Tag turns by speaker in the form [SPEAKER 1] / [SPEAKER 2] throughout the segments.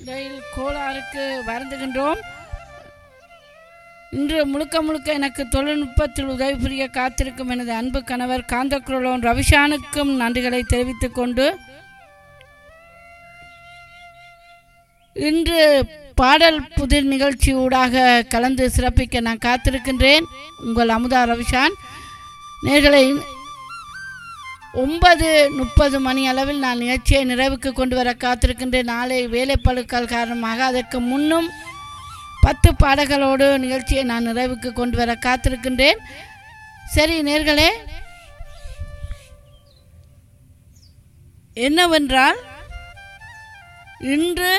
[SPEAKER 1] இடையில் கோளாறுக்கு வருந்துகின்றோம் இன்று முழுக்க முழுக்க எனக்கு தொழில்நுட்பத்தில் உதவி புரிய காத்திருக்கும் எனது அன்பு கணவர் காந்தக்குரலோன் ரவிஷானுக்கும் நன்றிகளை தெரிவித்துக் கொண்டு இன்று பாடல் புதிர் நிகழ்ச்சி ஊடாக கலந்து சிறப்பிக்க நான் காத்திருக்கின்றேன் உங்கள் அமுதா ரவிஷான் நேர்களை ஒன்பது முப்பது மணி அளவில் நான் நிகழ்ச்சியை நிறைவுக்கு கொண்டு வர காத்திருக்கின்றேன் நாளை வேலைப்பழுக்கள் காரணமாக அதற்கு முன்னும் பத்து பாடல்களோடு நிகழ்ச்சியை நான் நிறைவுக்கு கொண்டு வர காத்திருக்கின்றேன் சரி நேர்களே என்னவென்றால் இன்று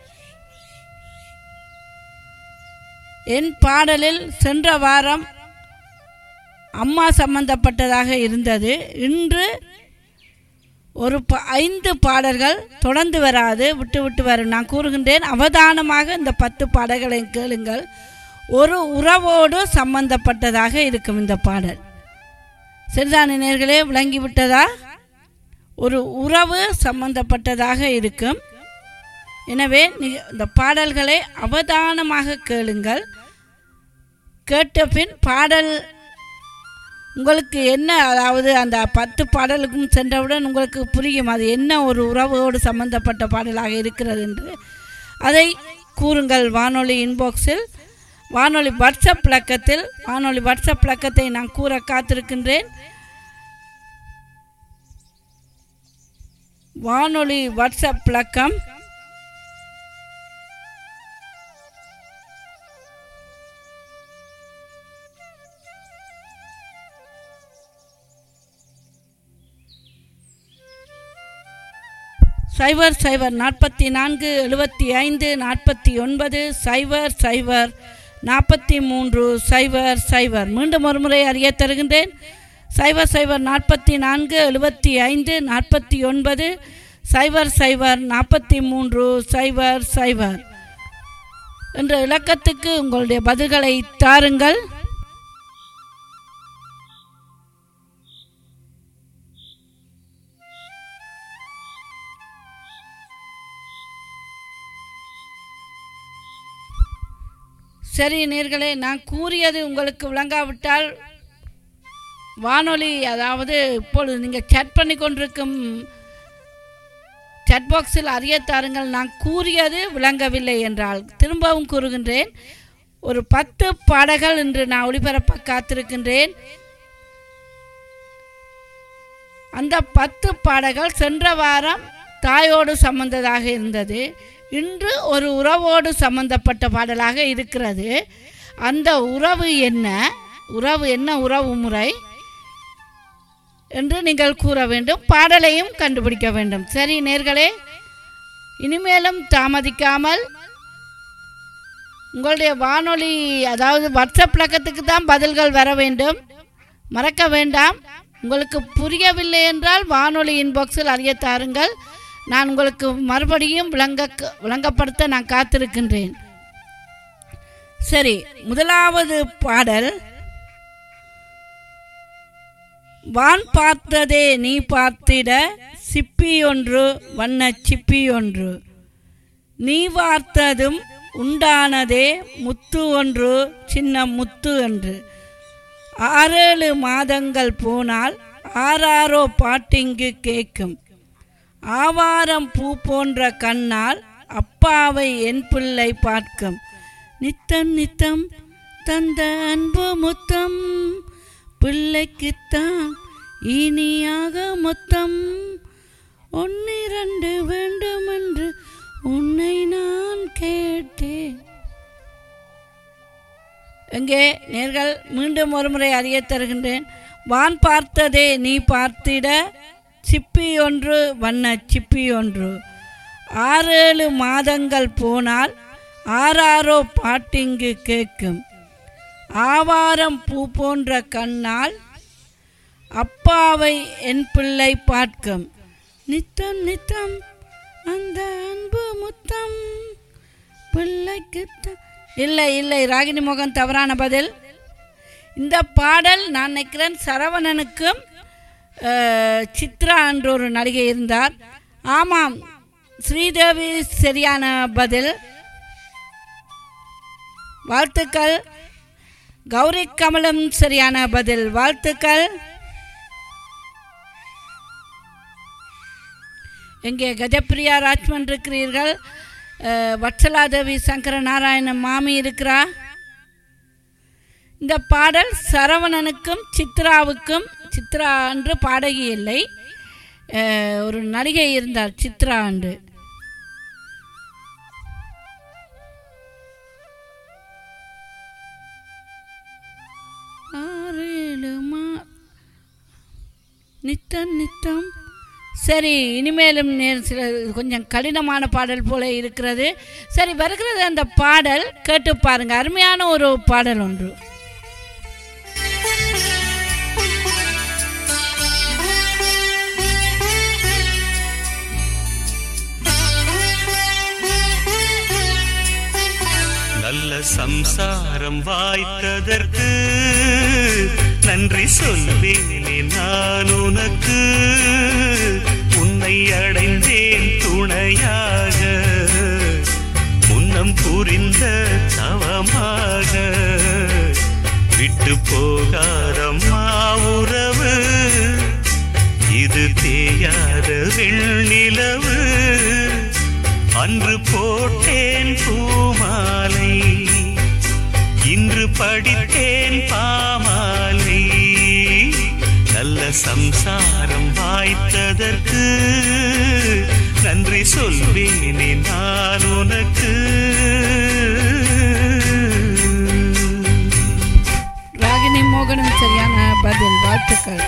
[SPEAKER 1] என் பாடலில் சென்ற வாரம் அம்மா சம்பந்தப்பட்டதாக இருந்தது இன்று ஒரு ப ஐந்து பாடல்கள் தொடர்ந்து வராது விட்டு விட்டு வரும் நான் கூறுகின்றேன் அவதானமாக இந்த பத்து பாடல்களை கேளுங்கள் ஒரு உறவோடு சம்பந்தப்பட்டதாக இருக்கும் இந்த பாடல் சிறுதானி நேர்களே விளங்கிவிட்டதா ஒரு உறவு சம்பந்தப்பட்டதாக இருக்கும் எனவே நீ- இந்த பாடல்களை அவதானமாக கேளுங்கள் கேட்ட பின் பாடல் உங்களுக்கு என்ன அதாவது அந்த பத்து பாடலுக்கும் சென்றவுடன் உங்களுக்கு புரியும் அது என்ன ஒரு உறவோடு சம்பந்தப்பட்ட பாடலாக இருக்கிறது என்று அதை கூறுங்கள் வானொலி இன்பாக்ஸில் வானொலி வாட்ஸ்அப் பழக்கத்தில் வானொலி வாட்ஸ்அப் பழக்கத்தை நான் கூற காத்திருக்கின்றேன் வானொலி வாட்ஸ்அப் பழக்கம் சைபர் சைபர் நாற்பத்தி நான்கு எழுபத்தி ஐந்து நாற்பத்தி ஒன்பது சைபர் சைபர் நாற்பத்தி மூன்று சைபர் சைபர் மீண்டும் ஒரு முறை அறிய தருகின்றேன் சைபர் சைபர் நாற்பத்தி நான்கு எழுபத்தி ஐந்து நாற்பத்தி ஒன்பது சைபர் சைபர் நாற்பத்தி மூன்று சைபர் சைபர் என்ற இலக்கத்துக்கு உங்களுடைய பதில்களை தாருங்கள் சரி நேர்களே நான் கூறியது உங்களுக்கு விளங்காவிட்டால் வானொலி அதாவது இப்பொழுது நீங்கள் சேட் பண்ணி கொண்டிருக்கும் chat பாக்ஸில் அறிய தாருங்கள் நான் கூறியது விளங்கவில்லை என்றால் திரும்பவும் கூறுகின்றேன் ஒரு பத்து பாடல்கள் இன்று நான் ஒளிபரப்ப காத்திருக்கின்றேன் அந்த பத்து பாடல்கள் சென்ற வாரம் தாயோடு சம்பந்ததாக இருந்தது இன்று ஒரு உறவோடு சம்பந்தப்பட்ட பாடலாக இருக்கிறது அந்த உறவு என்ன உறவு என்ன உறவு முறை என்று நீங்கள் கூற வேண்டும் பாடலையும் கண்டுபிடிக்க வேண்டும் சரி நேர்களே இனிமேலும் தாமதிக்காமல் உங்களுடைய வானொலி அதாவது வாட்ஸ்அப் பழக்கத்துக்கு தான் பதில்கள் வர வேண்டும் மறக்க வேண்டாம் உங்களுக்கு புரியவில்லை என்றால் வானொலி இன்பாக்ஸில் அறிய தாருங்கள் நான் உங்களுக்கு மறுபடியும் விளங்க விளங்கப்படுத்த நான் காத்திருக்கின்றேன் சரி முதலாவது பாடல் வான் பார்த்ததே நீ பார்த்திட சிப்பி ஒன்று வண்ண சிப்பி ஒன்று நீ பார்த்ததும் உண்டானதே முத்து ஒன்று சின்ன முத்து என்று ஆறேழு மாதங்கள் போனால் ஆறாரோ பாட்டிங்கு கேட்கும் ஆவாரம் பூ போன்ற கண்ணால் அப்பாவை என் பிள்ளை பார்க்கும் நித்தம் நித்தம் தந்த அன்பு முத்தம் பிள்ளைக்குத்தான் இனியாக மொத்தம் ஒன்னிரண்டு வேண்டுமென்று உன்னை நான் கேட்டேன் எங்கே நேர்கள் மீண்டும் ஒருமுறை அறிய தருகின்றேன் வான் பார்த்ததே நீ பார்த்திட சிப்பி ஒன்று வண்ண சிப்பி ஒன்று ஆறேழு மாதங்கள் போனால் ஆறாரோ பாட்டிங்கு கேட்கும் ஆவாரம் பூ போன்ற கண்ணால் அப்பாவை என் பிள்ளை பார்க்கும் நித்தம் நித்தம் அந்த அன்பு முத்தம் பிள்ளைக்கு இல்லை இல்லை ராகினி மோகன் தவறான பதில் இந்த பாடல் நான் நினைக்கிறேன் சரவணனுக்கும் அஹ், சித்ரா என்ற ஒரு நடிகை இருந்தார் ஆமாம் ஸ்ரீதேவி சரியான பதில் வாழ்த்துக்கள் கௌரி கமலம் சரியான பதில் வாழ்த்துக்கள் எங்கே கஜப்பிரியா ராஜ்மன் இருக்கிறீர்கள் அஹ், வட்சலாதேவி சங்கர நாராயண மாமி இருக்கிறா இந்த பாடல் சரவணனுக்கும் சித்ராவுக்கும் சித்ரா என்று பாடகி இல்லை அஹ், ஒரு நடிகை இருந்தார் சித்ரா என்று ஆறேழு மா நித்தம் நித்தம் சரி இனிமேலும் நேர் சில கொஞ்சம் கடினமான பாடல் போல இருக்கிறது சரி வருகிறது அந்த பாடல் கேட்டு பாருங்க அருமையான ஒரு பாடல் ஒன்று
[SPEAKER 2] நல்ல சம்சாரம் வாய்த்ததற்கு நன்றி சொல்வேனே நான் உனக்கு உன்னை அடைந்தேன் துணையாக முன்னம் புரிந்த தவமாக விட்டு போகாதம்மா உறவு இது தேயாத வெண்ணிலவு அன்று போட்டேன் பூமாலை இன்று படித்தேன் பாமாலை நல்ல சம்சாரம் வாய்த்ததற்கு நன்றி சொல்வேனே நான் உனக்கு
[SPEAKER 1] ராகினி மோகனம் சரியான பதில் வாழ்த்துக்கள்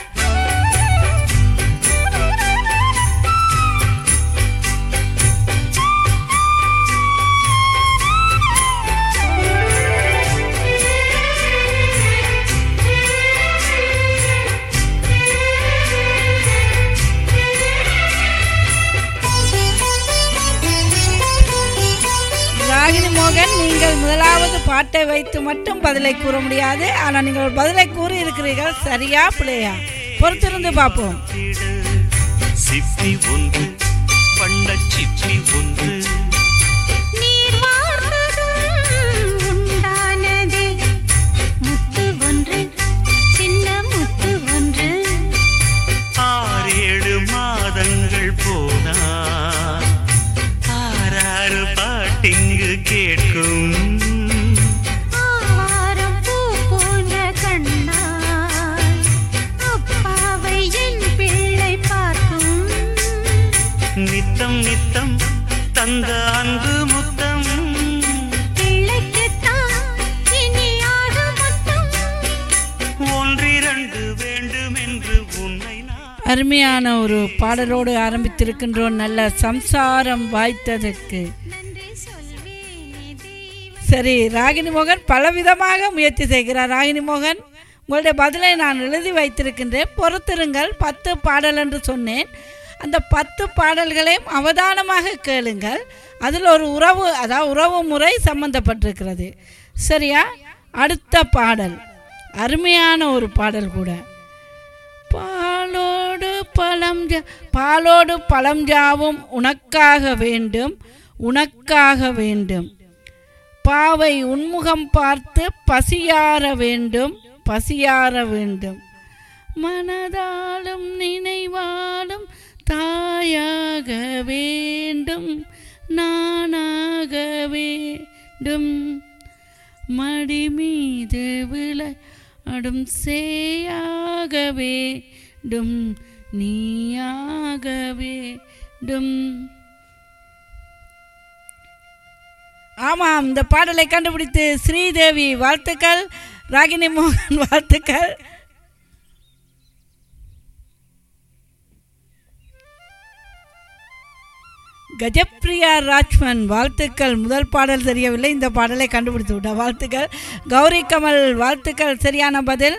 [SPEAKER 1] ராகினி மோகன் நீங்கள் முதலாவது பாட்டை வைத்து மட்டும் பதிலை கூற முடியாது ஆனால் நீங்கள் ஒரு பதிலை கூறி இருக்கிறீர்கள் சரியா பிள்ளையா பொறுத்திருந்து பார்ப்போம்
[SPEAKER 2] சிப்பி ஒன்று வண்ண சிப்பி ஒன்று
[SPEAKER 3] நீர் வார்த்ததும் உண்டானதே முத்து ஒன்று சின்ன முத்து ஒன்று
[SPEAKER 2] ஆறேழு மாதங்கள் போனா ஆறாறு பாட்டிங்கு கேட்கும்
[SPEAKER 3] ஆவாரம் பூ போன்ற கண்ணால் அப்பாவை என் பிள்ளை பார்க்கும்
[SPEAKER 2] நித்தம் நித்தம் தந்த அன்பு முத்தம்
[SPEAKER 3] பிள்ளைக்குத்தான் இனி ஆக மொத்தம்
[SPEAKER 2] ஒன்றிரண்டு வேண்டும் என்று உன்னை நான்
[SPEAKER 1] அருமையான ஒரு பாடலோடு ஆரம்பித்திருக்கின்றோம் நல்ல சம்சாரம் வாய்த்ததற்கு
[SPEAKER 3] நன்றி சொல்வேனே தெய்வம்
[SPEAKER 1] சரி ராகினி மோகன் பலவிதமாக முயற்சி செய்கிறார் ராகினி மோகன் உங்களுடைய பதிலை நான் எழுதி வைத்திருக்கின்றேன் பொறுத்திருங்கள் பத்து பாடல் என்று சொன்னேன் அந்த பத்து பாடல்களையும் அவதானமாக கேளுங்கள் அதில் ஒரு உறவு அதாவது உறவு முறை சம்பந்தப்பட்டிருக்கிறது சரியா அடுத்த பாடல் அருமையான ஒரு பாடல் கூட பாலோடு பழம் ஜா- பாலோடு பழம் ஜாவும் உனக்காக வேண்டும் உனக்காக வேண்டும் பாவை உன்முகம் பார்த்து பசியார வேண்டும் பசியார வேண்டும் மனதாலும் நினைவாலும் தாயாக வேண்டும் நானாக வேண்டும் மடி மீது விளையாடும் சேயாக வேண்டும் நீயாக வேண்டும் ஆமாம் இந்த பாடலை கண்டுபிடித்து ஸ்ரீதேவி வாழ்த்துக்கள் ராகினி மோகன் வாழ்த்துக்கள் கஜப்ரியா ராஜ்மன் வாழ்த்துக்கள் முதல் பாடல் தெரியவில்லை இந்த பாடலை கண்டுபிடித்து விட்ட வாழ்த்துக்கள் கௌரி கமல் வாழ்த்துக்கள் சரியான பதில்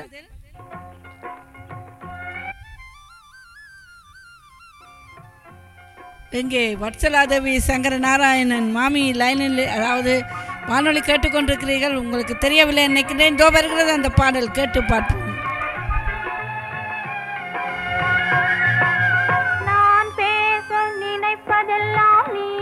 [SPEAKER 1] இங்கே வட்சலாதேவி சங்கர நாராயணன் மாமி லைனில் அதாவது வானொலி கேட்டுக்கொண்டிருக்கிறீர்கள் உங்களுக்கு தெரியவில்லை நினைக்கிறேன் இதோ வருகிறது அந்த பாடல் கேட்டு பார்ப்போம்
[SPEAKER 3] நான் பேச நினைப்பதெல்லாம் நீ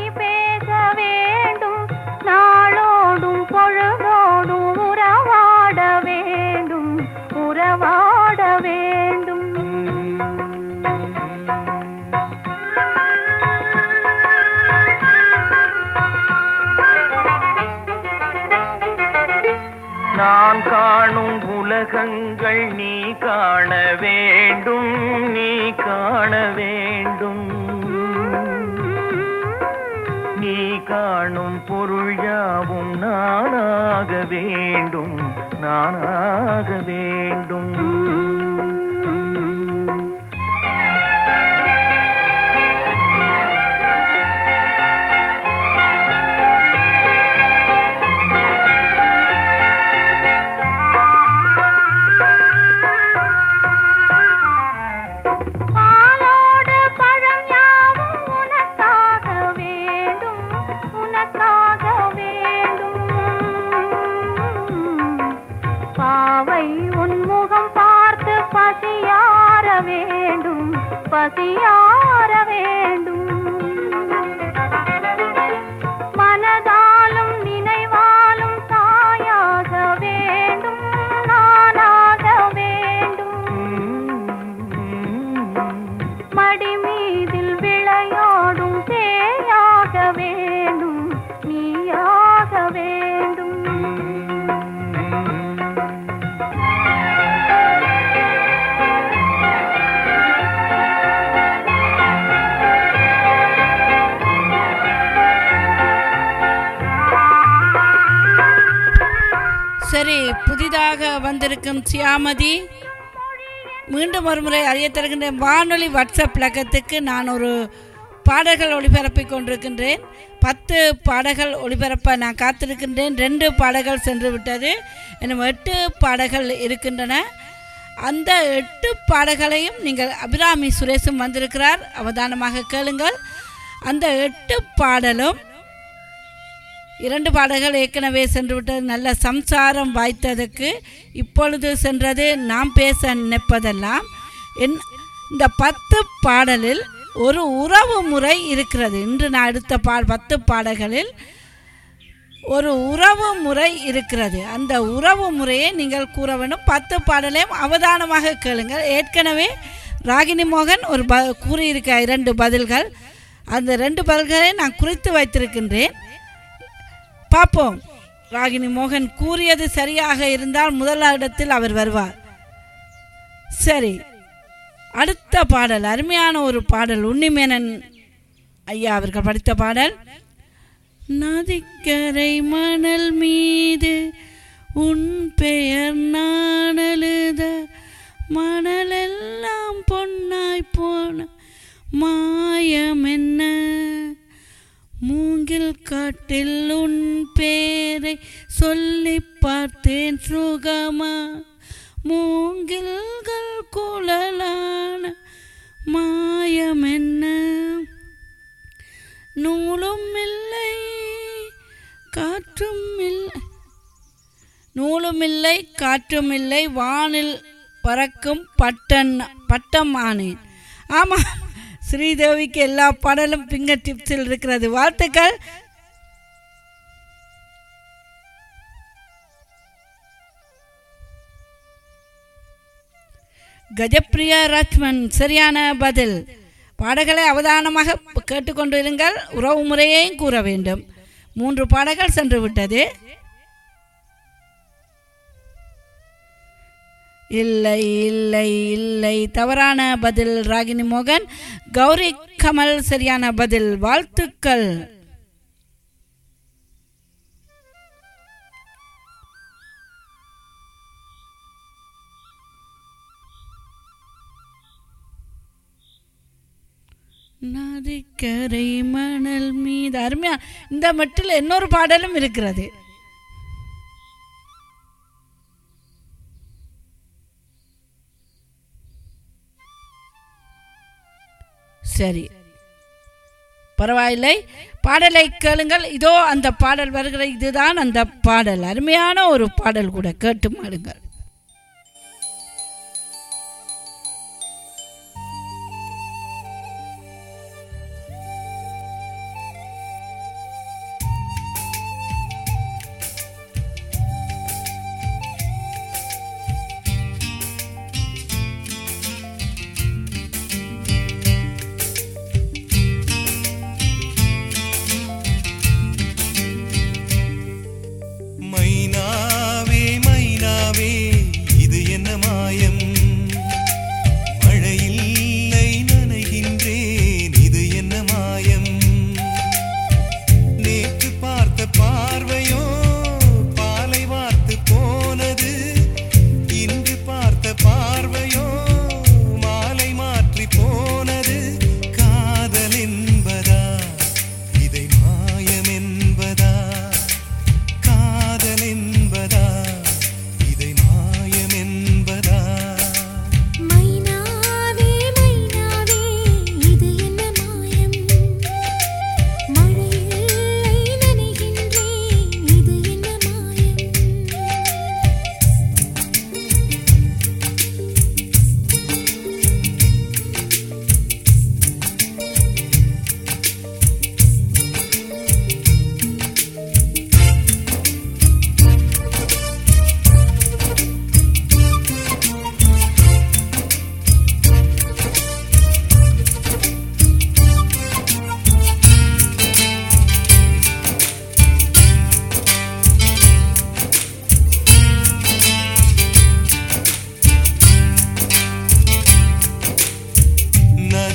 [SPEAKER 4] நீ காண வேண்டும் நீ காண வேண்டும் நீ காணும் பொருள் யாவும் நானாக வேண்டும் நானாக வேண்டும்
[SPEAKER 3] பாலோடு பழம் யாவும் உனக்காக வேண்டும் உனக்காக வேண்டும் பாவை உன் முகம் பார்த்து பசியார வேண்டும் பசியார வேண்டும் மனதாலும் நினைவாலும் தாயாக வேண்டும் நானாக வேண்டும் மடி மீதில் விளையாடும் தேயாக வேண்டும் நீயாக வேண்டும்
[SPEAKER 1] சரி புதிதாக வந்திருக்கும் சியாமதி மீண்டும் ஒரு முறை அறிய தருகின்ற வானொலி வாட்ஸ்அப் பழக்கத்துக்கு நான் ஒரு பாடல்கள் ஒளிபரப்பிக் கொண்டிருக்கின்றேன் பத்து பாடல்கள் ஒளிபரப்ப நான் காத்திருக்கின்றேன் ரெண்டு பாடல்கள் சென்று விட்டது இன்னும் எட்டு பாடல்கள் இருக்கின்றன அந்த எட்டு பாடல்களையும் நீங்கள் அபிராமி சுரேஷும் வந்திருக்கிறார் அவதானமாக கேளுங்கள் அந்த எட்டு பாடலும் இரண்டு பாடல்கள் ஏற்கனவே சென்று விட்டது நல்ல சம்சாரம் வாய்த்ததுக்கு இப்பொழுது சென்றது நாம் பேச நினைப்பதெல்லாம் என் இந்த பத்து பாடலில் ஒரு உறவு முறை இருக்கிறது இன்று நான் எடுத்த பா பத்து பாடல்களில் ஒரு உறவு முறை இருக்கிறது அந்த உறவு முறையை நீங்கள் கூற வேண்டும் பத்து பாடலையும் அவதானமாக கேளுங்கள் ஏற்கனவே ராகினி மோகன் ஒரு ப கூறியிருக்க இரண்டு பதில்கள் அந்த ரெண்டு பதில்களை நான் குறித்து வைத்திருக்கின்றேன் பார்ப்போம் ராகினி மோகன் கூறியது சரியாக இருந்தால் முதலிடத்தில் அவர் வருவார் சரி அடுத்த பாடல் அருமையான ஒரு பாடல் உன்னிமேனன் ஐயா அவர்கள் படித்த பாடல் நதிக்கரை மணல் மீது உன் பெயர் நான் எழுத மணலெல்லாம் பொன்னாய் போன மாயம் என்ன மூங்கில் காட்டில் உன் பேரை சொல்லி பார்த்தேன் சுகமா மூங்கில்கள் குழலான மாயம் என்ன நூலும் இல்லை காற்றும் இல்லை நூலும் இல்லை காற்றும் இல்லை வானில் பறக்கும் பட்டன் பட்டம் ஆனேன் ஆமாம் ஸ்ரீதேவிக்கு எல்லா பாடலும் பிங்கர் டிப்ஸில் இருக்கிறது வாழ்த்துக்கள் கஜப்பிரியா ராஜ்மன் சரியான பதில் பாடல்களை அவதானமாக கேட்டுக்கொண்டு இருங்கள் உறவு முறையையும் கூற வேண்டும் மூன்று பாடல்கள் சென்று விட்டது இல்லை இல்லை இல்லை தவறான பதில் ராகினி மோகன் கௌரி கமல் சரியான பதில் வாழ்த்துக்கள் நதிக்கரை மணல் மீது அருமையா இந்த மட்டில் இன்னொரு பாடலும் இருக்கிறது சரி பரவாயில்லை பாடலை கேளுங்கள் இதோ அந்த பாடல் வருகிற இதுதான் அந்த பாடல் அருமையான ஒரு பாடல் கூட கேட்டு மாடுங்கள்
[SPEAKER 5] மைனாவே மைனாவே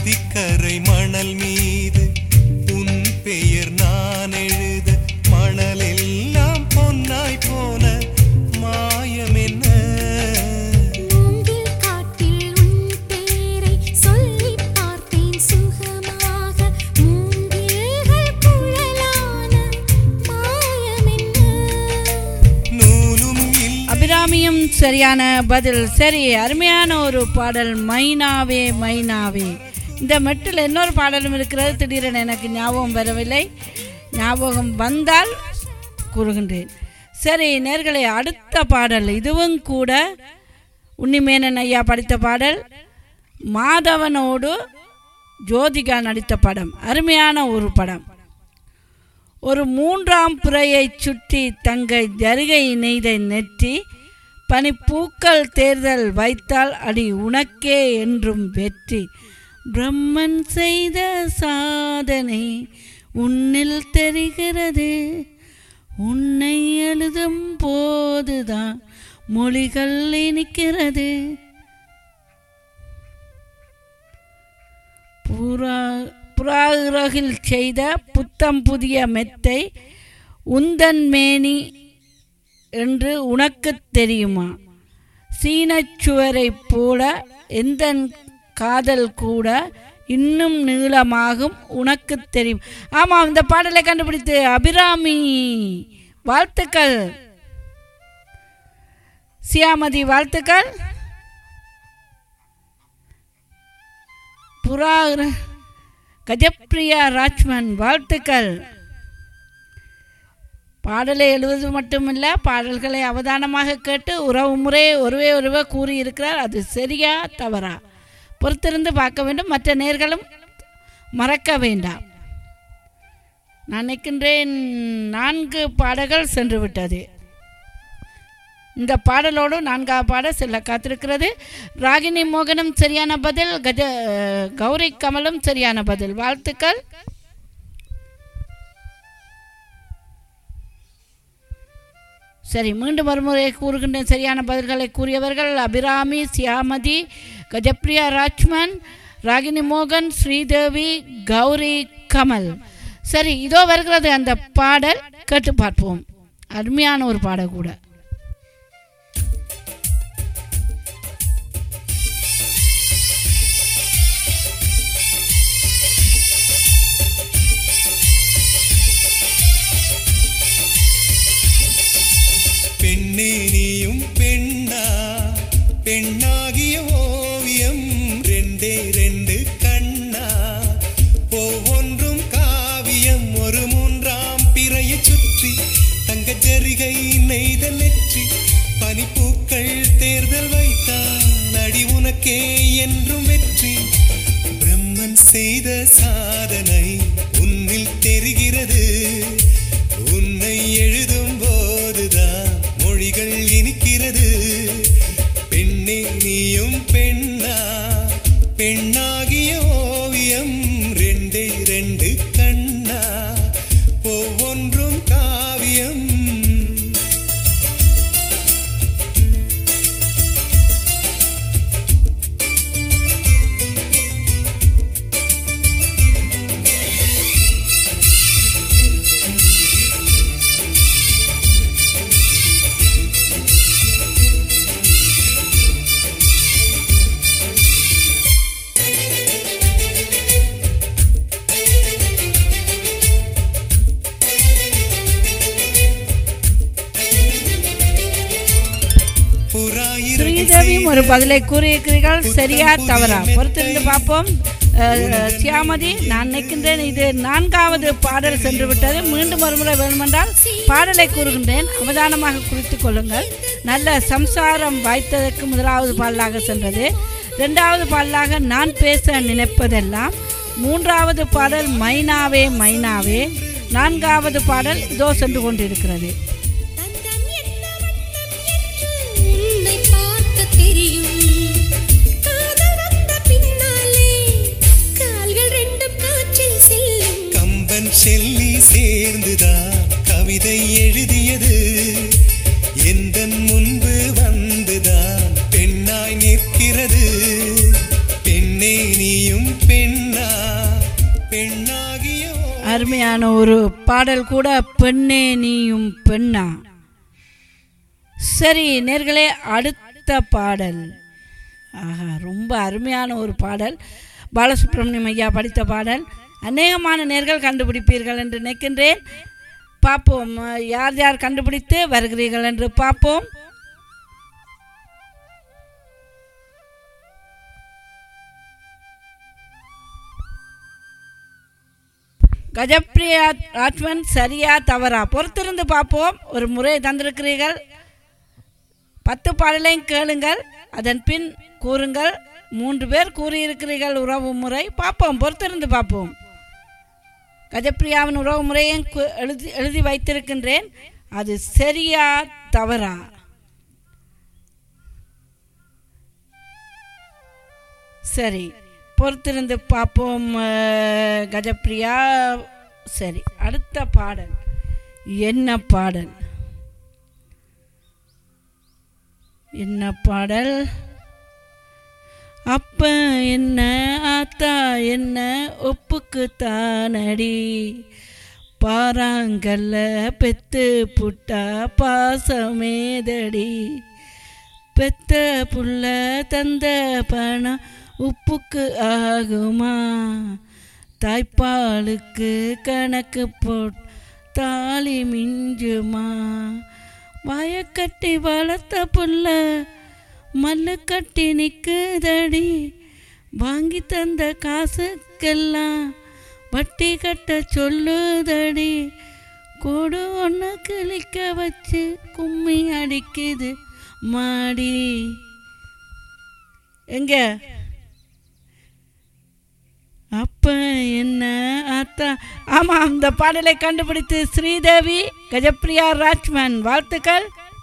[SPEAKER 5] நதிக்கரை மணல் மீது உன் பெயர் நான் எழுத மணலெல்லாம் பொன்னாய் போன மாயம் என்ன
[SPEAKER 6] மூங்கில் காட்டில் உன் பேரை சொல்லிப் பார்த்தேன் சுகமாக மூங்கில்கள் குழலான மாயமென்ன
[SPEAKER 5] நூலும் இல்லை
[SPEAKER 1] அபிராமியும் சரியான பதில் சரி அருமையான ஒரு பாடல் மைனாவே மைனாவே இந்த மெட்டில் இன்னொரு பாடலும் இருக்கிறது திடீரென எனக்கு ஞாபகம் வரவில்லை ஞாபகம் வந்தால் கூறுகின்றேன் சரி நேர்களே அடுத்த பாடல் இதுவும் கூட உன்னிமேனன் ஐயா படித்த பாடல் மாதவனோடு ஜோதிகா நடித்த படம் அருமையான ஒரு படம் ஒரு மூன்றாம் புறையைச் சுற்றி தங்கை ஜருகை நெய்தை நெற்றி பனிப்பூக்கள் தேர்தல் வைத்தால் அடி உனக்கே என்றும் வெற்றி பிரம்மன் செய்த சாதனை உன்னில் தெரிகிறது உன்னை எழுதும் போதுதான் மொழிகள் இனிக்கிறது புறா புறாகில் செய்த புத்தம் புதிய மெத்தை உந்தன் மேனி என்று உனக்குத் தெரியுமா சீனச் சுவரைப் போல எந்தன் காதல் கூட இன்னும் நீளமாகும் உனக்குத் தெரியும் ஆமாம் இந்த பாடலை கண்டுபிடித்து அபிராமி வாழ்த்துக்கள் சியாமதி வாழ்த்துக்கள் புறா கஜப்பிரியா ராஜ்மன் வாழ்த்துக்கள் பாடலை எழுதுவது மட்டுமில்ல பாடல்களை அவதானமாக கேட்டு உறவு முறை ஒருவே ஒருவே கூறியிருக்கிறார் அது சரியா தவறா பொறுத்திருந்து பார்க்க வேண்டும் மற்ற நேர்களும் மறக்க வேண்டாம் நான் நினைக்கின்றேன் நான்கு பாடல்கள் சென்று விட்டது இந்த பாடலோடு நான்காவது பாடல் செல்ல காத்திருக்கிறது ராகினி மோகனும் சரியான பதில் கஜ கௌரி கமலும் சரியான பதில் வாழ்த்துக்கள் சரி மீண்டும் மறுமுறை கூறுகின்றேன் சரியான பதில்களை கூறியவர்கள் அபிராமி சியாமதி கஜப்ரியா ராஜ்மன் ராகினி மோகன் ஸ்ரீதேவி கௌரி கமல் சரி இதோ வருகிறது அந்த பாடல் கேட்டு பார்ப்போம் அருமையான ஒரு பாடல் கூட
[SPEAKER 5] பெண்ணே நீயும் பெண்ணா பெண்ணாகிய ஓவியம் ரெண்டே ரெண்டு கண்ணா ஒவ்வொன்றும் காவியம் ஒரு மூன்றாம் பிறையை சுற்றி தங்க ஜரிகை நெய்த நெற்றி பனிப்பூக்கள் தேர்தல் வைத்தான் அடி உனக்கே என்றும் வெற்றி பிரம்மன் செய்த சாதனை உன்னில் தெரிகிறது உன்னை எழுதும் போதுதான் மொழிகள் இனிக்கிறது பெண்ணே நீயும் பெண்ணா பெண்ணாகிய ஓவியம் ரெண்டே ரெண்டு கண்ணா ஒவ்வொன்றும் காவியம் புறா இறகு
[SPEAKER 1] ஸ்ரீதேவியும் ஒரு
[SPEAKER 5] செய்த
[SPEAKER 1] பதிலை கூறியிருக்கிறீர்கள் சரியா தவறா பொறுத்திருந்து பார்ப்போம் அஹ், சியாமதி நான் நினைக்கின்றேன் இது நான்காவது பாடல் சென்று விட்டது மீண்டும் ஒரு முறை வேண்டுமென்றால் பாடலை கூறுகின்றேன் அவதானமாக குறித்துக் கொள்ளுங்கள் நல்ல சம்சாரம் வாய்த்ததற்கு முதலாவது பாடலாக சென்றது இரண்டாவது பாடலாக நான் பேச நினைப்பதெல்லாம் மூன்றாவது பாடல் மைனாவே மைனாவே நான்காவது பாடல் இதோ சென்று கொண்டிருக்கிறது
[SPEAKER 6] தந்தம் என்ன வண்ணம் என்று உன்னை பார்க்க தெரியும் காதல் வந்த பின்னாலே கால்கள் ரெண்டும் காற்றில் செல்லும்
[SPEAKER 5] கம்பன் செல்லி சேர்ந்துதான் கவிதை எழுதியது எந்த முன்பு வந்துதான் பெண்ணாய் நிற்கிறது பெண்ணே நீயும் பெண் பெண்ணாகிய
[SPEAKER 1] அருமையான ஒரு பாடல் கூட பெண்ணே நீயும் பெண்ணா சரி நேர்களே அடுத்த பாடல் ஆஹா ரொம்ப அருமையான ஒரு பாடல் பாலசுப்ரமணியம் ஐயா படித்த பாடல் அநேகமான நேர்கள் கண்டுபிடிப்பீர்கள் என்று நினைக்கின்றேன் பார்ப்போம் யார் யார் கண்டுபிடித்து வருகிறீர்கள் என்று பார்ப்போம் கஜப்பிரியா ராஜ்மன் சரியா தவறா பொறுத்திருந்து பார்ப்போம் ஒரு முறை தந்திருக்கிறீர்கள் பத்து பாடலையும் கேளுங்கள் அதன் பின் கூறுங்கள் மூன்று பேர் கூறியிருக்கிறீர்கள் உறவு முறை பார்ப்போம் பொறுத்திருந்து பார்ப்போம் கஜப்பிரியாவின் உறவு முறையும் கு- எழுதி எழுதி வைத்திருக்கின்றேன் அது சரியா தவறா சரி பொறுத்திருந்து பார்ப்போம் அஹ், கஜப்பிரியா சரி அடுத்த பாடல் என்ன பாடல் என்ன பாடல் அப்ப என்ன ஆத்தா என்ன ஒப்புக்கு தானடி பாறாங்கல்ல பெத்து புட்டா பாசமேதடி பெத்த புள்ள தந்த பணம் உப்புக்கு ஆகுமா தாய்ப்பாலுக்கு கணக்கு போட் தாலி மிஞ்சுமா வயக்கட்டி வளர்த்த புள்ள மல்லு கட்டி நிற்குதடி வாங்கி தந்த காசுக்கெல்லாம் வட்டி கட்ட சொல்லுதடி கோடு ஒன்று கிழிக்க வச்சு கும்மி அடிக்குது மாடி எங்க அப்ப என்ன ஆத்தா ஆமாம் அந்த பாடலை கண்டுபிடித்து ஸ்ரீதேவி கஜப்பிரியா ராஜ்மன் வாழ்த்துக்கள்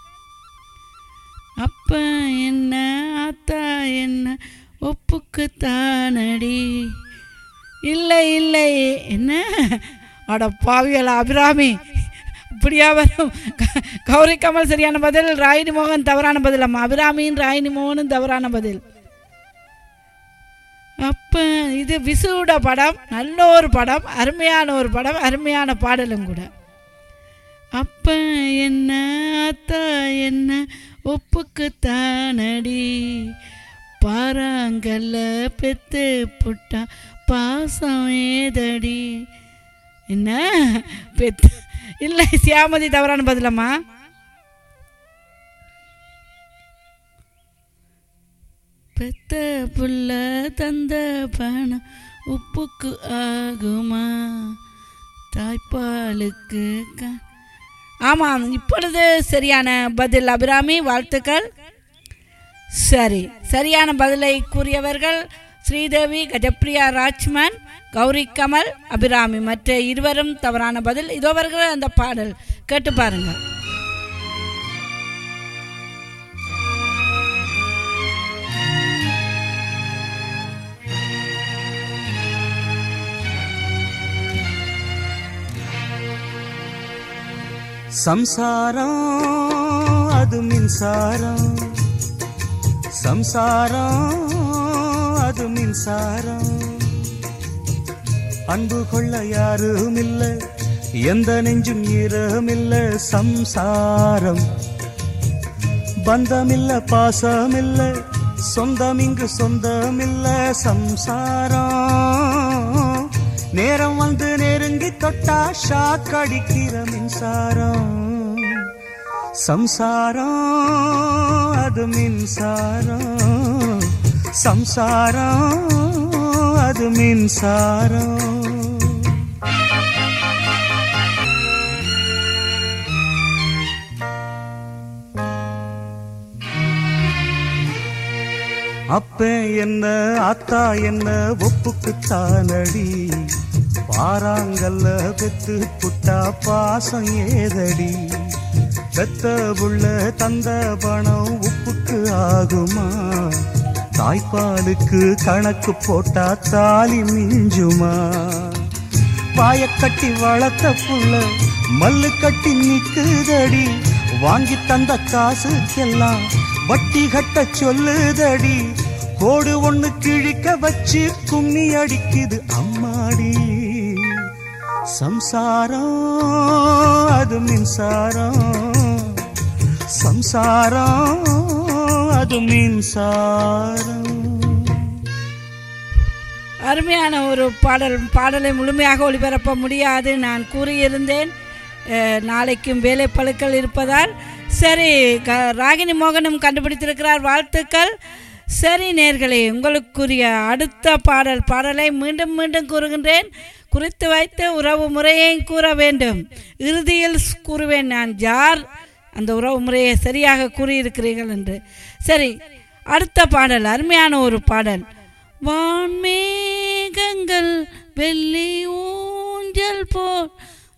[SPEAKER 1] அப்ப என்ன ஆத்தா என்ன ஒப்புக்கு தானடி இல்லை இல்லை என்ன அட பாவியல அபிராமி இப்படியா வரும் க- கௌரி கமல் சரியான பதில் ராயினி மோகன் தவறான பதில் அம்மா அபிராமியும் ராயினி மோகனும் தவறான பதில் அப்போ இது விசுவோட படம் நல்ல ஒரு படம் அருமையான ஒரு படம் அருமையான பாடலும் கூட அப்ப என்ன அத்தா என்ன ஒப்புக்கு தானடி பாறாங்கல்ல பெத்து புட்டா பாசம் ஏதடி என்ன பெத்து இல்லை சியாமதி தவறான பதிலம்மா பெத்த புள்ள தந்த பணம் உப்புக்கு ஆகுமா தாய்ப்பாலுக்கு க ஆமாம் இப்பொழுது சரியான பதில் அபிராமி வாழ்த்துக்கள் சரி சரியான பதிலை கூறியவர்கள் ஸ்ரீதேவி கஜப்ரியா ராஜ்மன் கௌரி கமல் அபிராமி மற்ற இருவரும் தவறான பதில் இதோ வருகிற அந்த பாடல் கேட்டு பாருங்கள்
[SPEAKER 2] சம்சாரம் அது மின்சாரம் சம்சாரம் அது மின்சாரம் அன்பு கொள்ள யாரும் இல்ல எந்த நெஞ்சும் ஈரமில்ல சம்சாரம் பந்தமில்ல பாசமில்ல சொந்தம் இங்கு சொந்தமில்ல சம்சாரம் நேரம் வந்து நெருங்கி தொட்டா ஷாக் அடிக்கிற மின்சாரம் சம்சாரம் அது மின்சாரம் சம்சாரம் அது மின்சாரம் அப்ப என்ன அத்தா என்ன ஒப்புக்கு தானடி பாறாங்கல்ல பெத்து புட்டா பாசம் ஏதடி பெத்த புள்ள தந்த பணம் உப்புக்கு ஆகுமா தாய்ப்பாலுக்கு கணக்கு போட்டா தாலி மிஞ்சுமா பாய கட்டி வளர்த்த புள்ள மல்லு கட்டி நிக்குதடி வாங்கி தந்த காசுக்கெல்லாம் வட்டி கட்ட சொல்லுதடி கோடு ஒண்ணு கிழிக்க வச்சு கும்மி அடிக்குது அம்மாடி சம்சாரம் அது மின்சாரம் சம்சாரம் அது மின்சாரம்
[SPEAKER 1] அருமையான ஒரு பாடல் பாடலை முழுமையாக ஒளிபரப்ப முடியாது நான் கூறியிருந்தேன் அஹ், நாளைக்கும் வேலை பழுக்கள் இருப்பதால் சரி க ராகினி மோகனும் கண்டுபிடித்திருக்கிறார் வாழ்த்துக்கள் சரி நேர்களே உங்களுக்குரிய அடுத்த பாடல் பாடலை மீண்டும் மீண்டும் கூறுகின்றேன் குறித்து வைத்து உறவு முறையையும் கூற வேண்டும் இறுதியில் கூறுவேன் நான் யார் அந்த உறவு முறையை சரியாக கூறியிருக்கிறீர்கள் என்று சரி அடுத்த பாடல் அருமையான ஒரு பாடல் வான்மேகங்கள் வெள்ளி ஊஞ்சல் போல்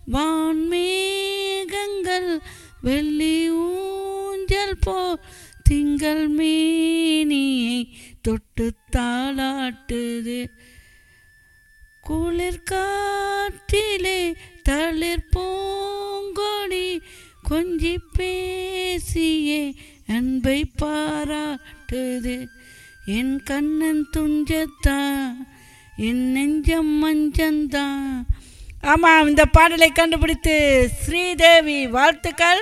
[SPEAKER 1] வான்மேகங்கள் வெள்ளி ஊஞ்சல் போல் திங்கள் மேனியை தொட்டு தாளாட்டுது குளிர் காற்றிலே தளிர் பூங்கொடி கொஞ்சி பேசியே அன்பை பாராட்டுது என் கண்ணன் துஞ்சத்தான் என் நெஞ்சம் மஞ்சந்தான் ஆமாம் இந்த பாடலை கண்டுபிடித்து ஸ்ரீதேவி வாழ்த்துக்கள்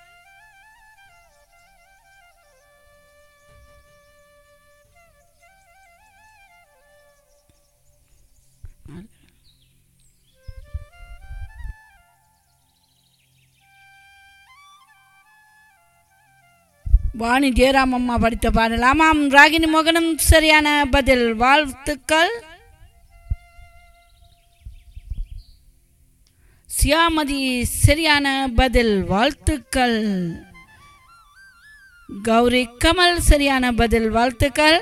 [SPEAKER 1] வாணி ஜெயராம் அம்மா படித்த பாடல் ஆமாம் ராகினி மோகனும் சரியான பதில் வாழ்த்துக்கள் சியாமதி சரியான பதில் வாழ்த்துக்கள் கௌரி கமல் சரியான பதில் வாழ்த்துக்கள்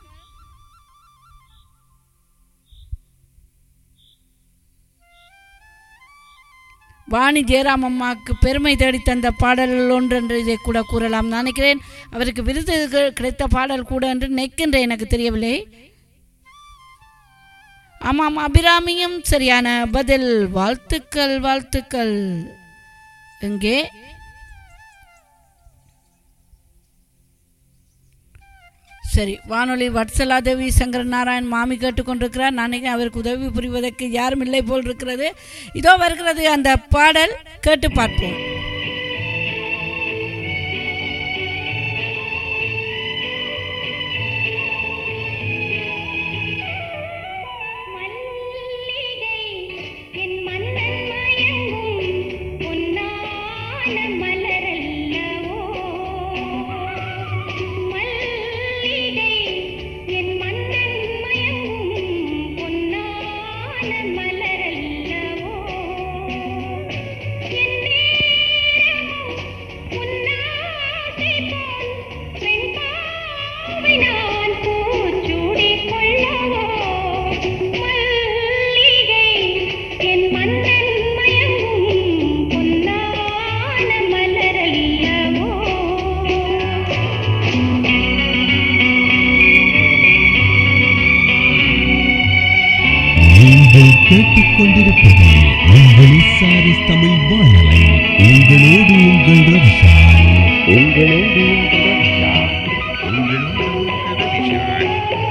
[SPEAKER 1] வாணி ஜெயராம் அம்மாவுக்கு பெருமை தேடி தந்த பாடல் ஒன்றென்று இதை கூட கூறலாம் நான் நினைக்கிறேன் அவருக்கு விருது கி- கிடைத்த பாடல் கூட என்று நினைக்கின்றேன் எனக்கு தெரியவில்லை ஆமாம் அபிராமியும் சரியான பதில் வாழ்த்துக்கள் வாழ்த்துக்கள் எங்கே சரி வானொலி வட்சலாதேவி சங்கர நாராயண் மாமி கேட்டுக்கொண்டிருக்கிறார் நான் நினைக்கிறேன் அவருக்கு உதவி புரிவதற்கு யாரும் இல்லை போல் இருக்கிறது இதோ வருகிறது அந்த பாடல் கேட்டு பார்ப்போம்
[SPEAKER 3] மல்லிகை என் மன்னன் மயங்கும் பொன்னான மலரல்லவோ மல்லிகை என் மன்னன் மயங்கும் பொன்னான மலரல்லவோ என் நேரமும் உன்னாசை போல் வெண்பாவை நான் பூச்சூடிக் கொள்ளவோ மல்லிகை என் மன்னன் மயங்கும் பொன்னான மலரல்லவோ
[SPEAKER 7] நீங்கள் கேட்டுக்கொண்டிருப்பது உங்கள் சாரிஸ் தமிழ் வானலை உங்களோடு உங்கள் ரவிஷான் உங்களோடு உங்கள் ரவிஷான் உங்களோடு உங்கள் ரவிஷான்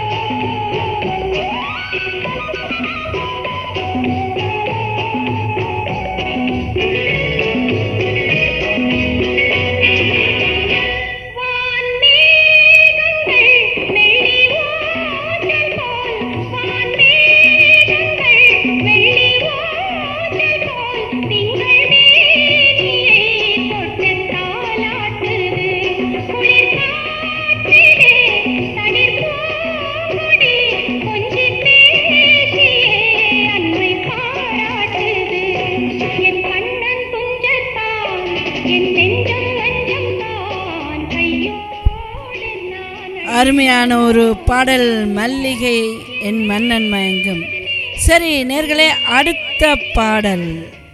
[SPEAKER 3] வான்மேகங்கள் மெல்லி ஊஞ்சல் போல் வான்மேகங்கள் மெல்லி ஊஞ்சல் போல் திங்கள் மேனியை தொட்டு தாலாட்டுது குளிர் காற்றிலே தளிர் பூங்கொடி கொஞ்சி பேசியே அன்பை பாராட்டுது என் கண்ணன் துஞ்சத்தான் என் நெஞ்சம் அஞ்சம் தான் கையோடு நான்
[SPEAKER 1] அருமையான ஒரு பாடல் மல்லிகை என் மன்னன் மயங்கும் சரி நேர்களே அடுத்த பாடல்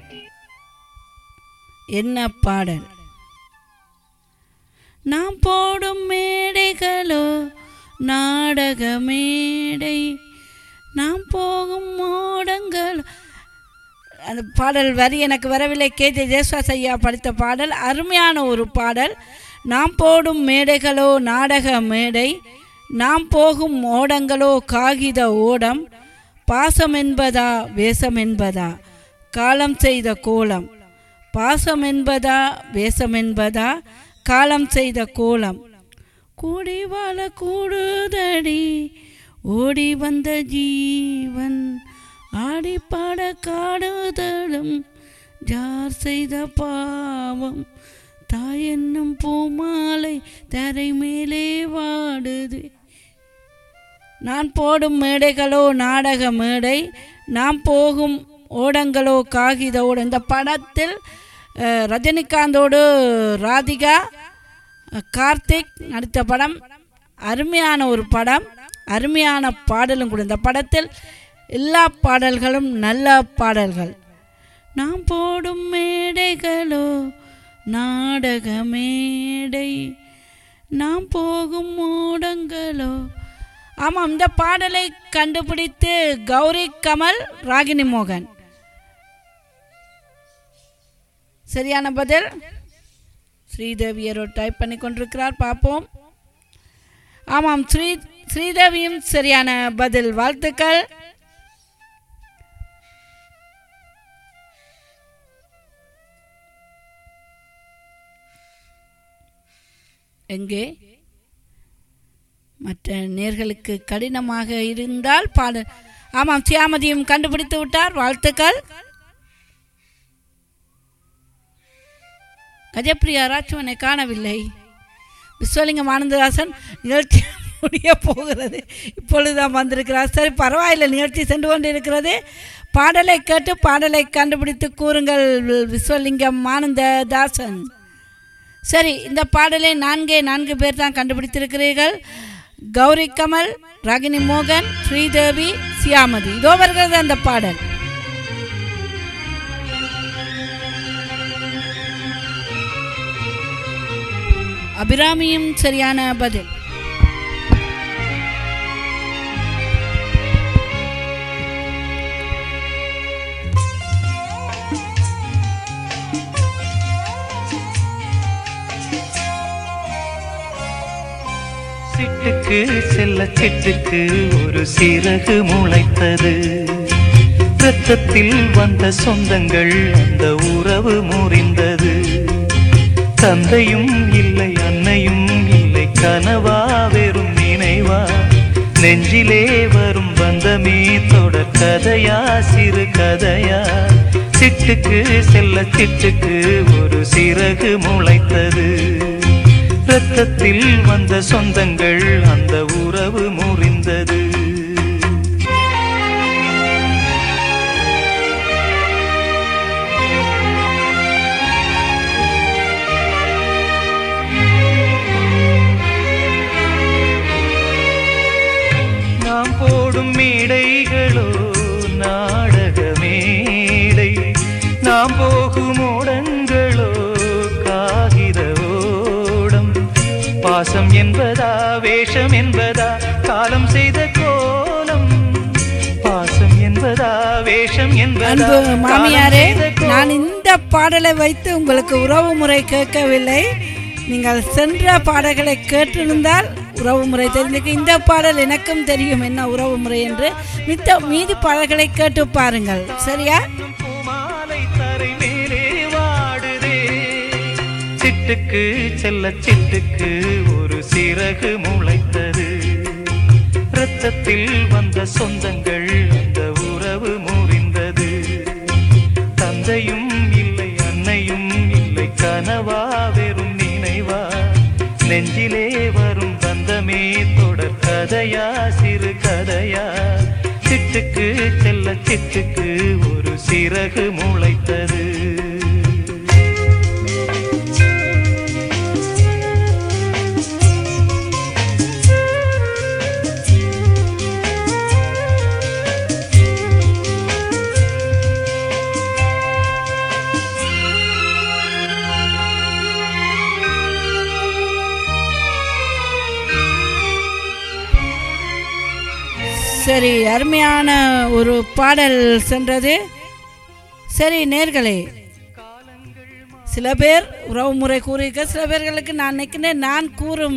[SPEAKER 1] என்ன பாடல் நாம் போடும் மேடைகளோ நாடக மேடை நாம் போகும் மோடங்கள் அந்த பாடல் வரி எனக்கு வரவில்லை கே ஜே ஜேஸ்வாஸ் ஐயா படித்த பாடல் அருமையான ஒரு பாடல் நாம் போடும் மேடைகளோ நாடக மேடை நாம் போகும் ஓடங்களோ காகித ஓடம் பாசம் என்பதா வேஷம் என்பதா காலம் செய்த கோலம் பாசம் என்பதா வேஷம் என்பதா காலம் செய்த கோலம் கூடி வாழ கூடுதடி ஓடி வந்த ஜீவன் ஆடி பாட காடுதலும் ஜார் செய்த பாவம் தாய் என்னும் பூமாலை தரை மேலே வாடுது நான் போடும் மேடைகளோ நாடக மேடை நாம் போகும் ஓடங்களோ காகித ஓடம் இந்த படத்தில் அஹ், ரஜினிகாந்தோடு ராதிகா அஹ், கார்த்திக் நடித்த படம் அருமையான ஒரு படம் அருமையான பாடலும் கூட இந்த படத்தில் எல்லா பாடல்களும் நல்ல பாடல்கள் நாம் போடும் மேடைகளோ நாடக மேடை நாம் போகும் ஓடங்களோ ஆமாம் இந்த பாடலை கண்டுபிடித்து கௌரி கமல் ராகினி மோகன் சரியான பதில் ஸ்ரீதேவியரோ டைப் பண்ணி கொண்டிருக்கிறார் பார்ப்போம் ஆமாம் ஸ்ரீ ஸ்ரீதேவியும் சரியான பதில் வாழ்த்துக்கள் எங்கே மற்ற நேர்களுக்கு கடினமாக இருந்தால் பாட ஆமாம் சியாமதியும் கண்டுபிடித்து விட்டார் வாழ்த்துக்கள் கஜப்பிரியா ராஜ்வனை காணவில்லை விஸ்வலிங்கம் ஆனந்ததாசன் நிகழ்ச்சி முடிய போகிறது இப்பொழுதுதான் வந்திருக்கிறார் சரி பரவாயில்லை நிகழ்ச்சி சென்று கொண்டிருக்கிறது பாடலை கேட்டு பாடலை கண்டுபிடித்து கூறுங்கள் விஸ்வலிங்கம் ஆனந்ததாசன் சரி இந்த பாடலை நான்கே நான்கு பேர் தான் கண்டுபிடித்திருக்கிறீர்கள் கௌரி கமல் ராகினி மோகன் ஸ்ரீதேவி சியாமதி இதோ வருகிறது அந்த பாடல் அபிராமியும் சரியான பதில்
[SPEAKER 2] சிட்டுக்கு செல்ல சிட்டுக்கு ஒரு சிறகு முளைத்தது ரத்தத்தில் வந்த சொந்தங்கள் அந்த உறவு முறிந்தது தந்தையும் இல்லை அன்னையும் இல்லை கனவா வெறும் நினைவா நெஞ்சிலே வரும் பந்தமே தொடர் கதையா சிறு கதையா சிட்டுக்கு செல்ல சிட்டுக்கு ஒரு சிறகு முளைத்தது ரத்தத்தில் வந்த சொந்தங்கள் அந்த உறவு முறிந்தது நாம் போடும் மேடைகளோ நாடக மேடை நாம் போகும் ஓடங்களோ காகித ஓடம் பாசம் என்பதா வேஷம் என்பதா காலம் செய்த கோலம் பாசம் என்பதா வேஷம் என்பதா
[SPEAKER 1] அன்பு
[SPEAKER 2] காலம்
[SPEAKER 1] மாமியாரே
[SPEAKER 2] செய்த கோலம்.
[SPEAKER 1] நான் இந்த பாடலை வைத்து உங்களுக்கு உறவு முறை கேட்கவில்லை நீங்கள் சென்ற பாடல்களை கேட்டிருந்தால் உறவு முறை தெரிஞ்சுக்க இந்த பாடல் எனக்கும் தெரியும் என்ன உறவு முறை என்று மித்த மீதி பாடல்களை கேட்டு பாருங்கள் சரியா
[SPEAKER 2] பூமாலை தரை மேலே வாடுதே சிட்டுக்கு செல்ல சிட்டுக்கு ஒரு சிறகு முளைத்தது ரத்தத்தில் வந்த சொந்தங்கள் அந்த உறவு முறிந்தது தந்தையும் இல்லை அன்னையும் இல்லை கனவா வெறும் நினைவா நெஞ்சிலே வரும் பந்தமே தொடர் கதையா சிறு கதையா சிட்டுக்கு செல்ல சிட்டுக்கு ஒரு சிறகு முளைத்தது
[SPEAKER 1] சரி அருமையான ஒரு பாடல் சென்றது சரி நேர்களே சில பேர் உறவு முறை கூறியிருக்க சில பேர்களுக்கு நான் நினைக்கிறேன் நான் கூறும்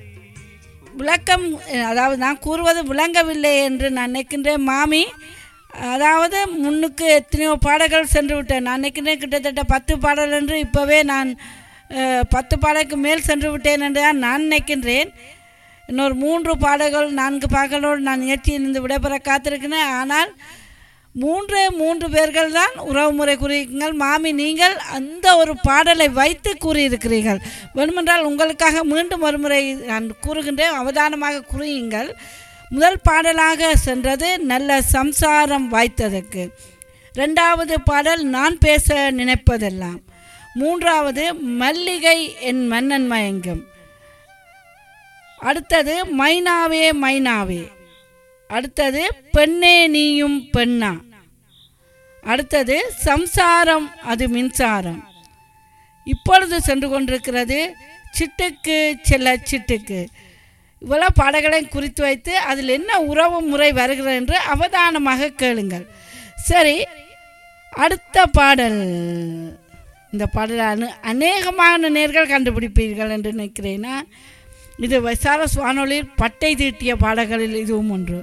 [SPEAKER 1] விளக்கம் அதாவது நான் கூறுவது விளங்கவில்லை என்று நான் நினைக்கின்றேன் மாமி அதாவது முன்னுக்கு எத்தனையோ பாடல்கள் சென்று விட்டேன் நான் நினைக்கிறேன் கிட்டத்தட்ட பத்து பாடல் என்று இப்போவே நான் அஹ், பத்து பாடலுக்கு மேல் சென்று விட்டேன் என்று தான் நான் நினைக்கின்றேன் இன்னொரு மூன்று பாடல்கள் நான்கு பாடல்களோடு நான் நிகழ்ச்சியிலிருந்து விடைபெற காத்திருக்கிறேன் ஆனால் மூன்று மூன்று பேர்கள் தான் உறவுமுறை கூறியிருக்கீங்கள் மாமி நீங்கள் அந்த ஒரு பாடலை வைத்து கூறியிருக்கிறீர்கள் வேணுமென்றால் உங்களுக்காக மீண்டும் ஒரு முறை நான் கூறுகின்றேன் அவதானமாக கூறியுங்கள் முதல் பாடலாக சென்றது நல்ல சம்சாரம் வாய்த்ததற்கு ரெண்டாவது பாடல் நான் பேச நினைப்பதெல்லாம் மூன்றாவது மல்லிகை என் மன்னன் மயங்கும் அடுத்தது மைனாவே மைனாவே அடுத்தது பெண்ணே நீயும் பெண்ணா அடுத்தது சம்சாரம் அது மின்சாரம் இப்பொழுது சென்று கொண்டிருக்கிறது சிட்டுக்கு செல்ல சிட்டுக்கு இவ்வளோ பாடல்களை குறித்து வைத்து அதில் என்ன உறவு முறை வருகிறது என்று அவதானமாக கேளுங்கள் சரி அடுத்த பாடல் இந்த பாடல் அனு அநேகமான நேர்கள் கண்டுபிடிப்பீர்கள் என்று நினைக்கிறேன்னா இது வைசாரஸ் வானொலியில் பட்டை தீட்டிய பாடல்களில் இதுவும் ஒன்று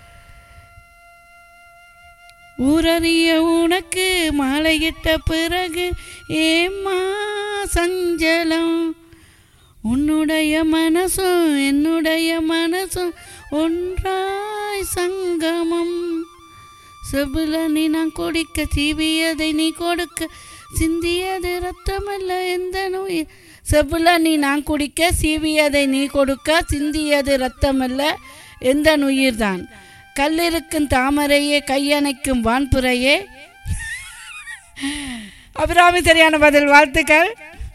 [SPEAKER 1] ஊரறிய உனக்கு மாலையிட்ட பிறகு ஏம்மா சஞ்சலம் உன்னுடைய மனசும் என்னுடைய மனசும் ஒன்றாய் சங்கமம் செபுல நீ நான் கொடுக்க சீவியதை நீ கொடுக்க சிந்தியது ரத்தமல்ல எந்த நோய் செபுல நீ நான் குடிக்க சீவியதை நீ கொடுக்க சிந்தியது ரத்தமல்ல எந்த உயிர்தான் கல்லிருக்கும் தாமரையே கையணைக்கும் வான்புறையே அபிராமி சரியான பதில் வாழ்த்துக்கள்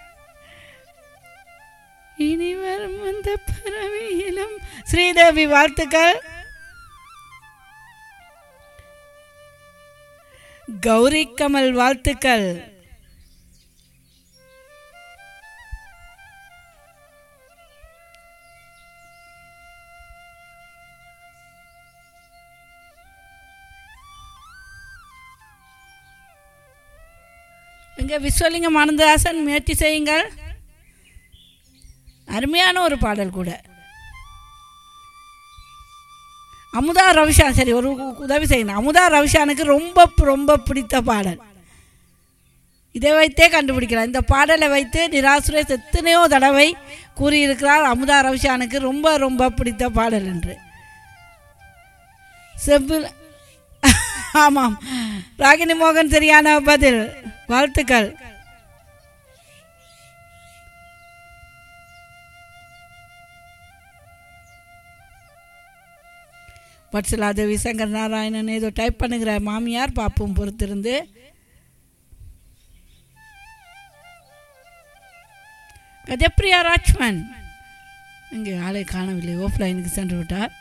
[SPEAKER 1] இனி வரும் அந்த பறவையிலும் ஸ்ரீதேவி வாழ்த்துக்கள் கௌரி கமல் வாழ்த்துக்கள் இங்கே விஸ்வலிங்கம் ஆனந்ததாசன் முயற்சி செய்யுங்கள் அருமையான ஒரு பாடல் கூட அமுதா ரவிஷான் சரி ஒரு உ- உதவி செய்யணும் அமுதா ரவிஷானுக்கு ரொம்ப ரொம்ப பிடித்த பாடல் இதை வைத்தே கண்டுபிடிக்கிறார் இந்த பாடலை வைத்து நிராசுரேஷ் எத்தனையோ தடவை கூறியிருக்கிறார் அமுதா ரவிஷானுக்கு ரொம்ப ரொம்ப பிடித்த பாடல் என்று செவ்வில் ஆமாம் ராகினி மோகன் சரியான பதில் வாழ்த்துக்கள் வட்சலாதேவி சங்கர் நாராயணன் ஏதோ டைப் பண்ணுகிற மாமியார் பாப்பும் பொறுத்திருந்து கஜப்பிரியா ராஜ்மன் இங்கே ஆளை காணவில்லை ஆஃப்லைனுக்கு சென்று விட்டார்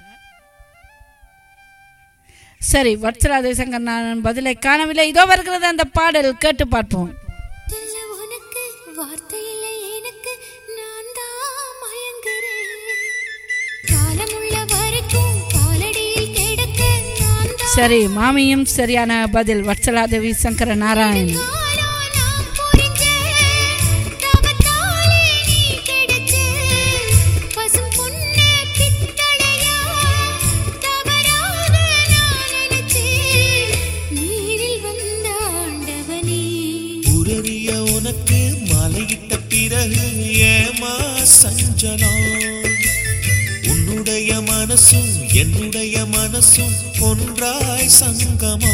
[SPEAKER 1] சரி வட்சலாதேவி சங்கர் நாராயணன் பதிலை காணவில்லை இதோ வருகிறது அந்த பாடல் கேட்டு பார்ப்போம்
[SPEAKER 6] சொல்ல உனக்கு வார்த்தை இல்லை எனக்கு நான் தான் மயங்குறேன் காலமுள்ள வரைக்கும் காலடியில் கிடக்க நான் தான்
[SPEAKER 1] சரி மாமியும் சரியான பதில் வட்சலாதேவி சங்கர நாராயணன்
[SPEAKER 6] காலோ நான் புரிஞ்சேன் தவத்தாலே நீ கிடைச்ச பசும் பொன்னே பித்தளையா தவறாக நான் நினைச்சேன் நீரில் வந்த ஆண்டவனே
[SPEAKER 5] உரறிய உனக்கு மலையிட்ட பிறகு ஏமா சஞ்சலம் உன்னுடைய மனசும் என்னுடைய மனசும் ஒன்றாய் சங்கமா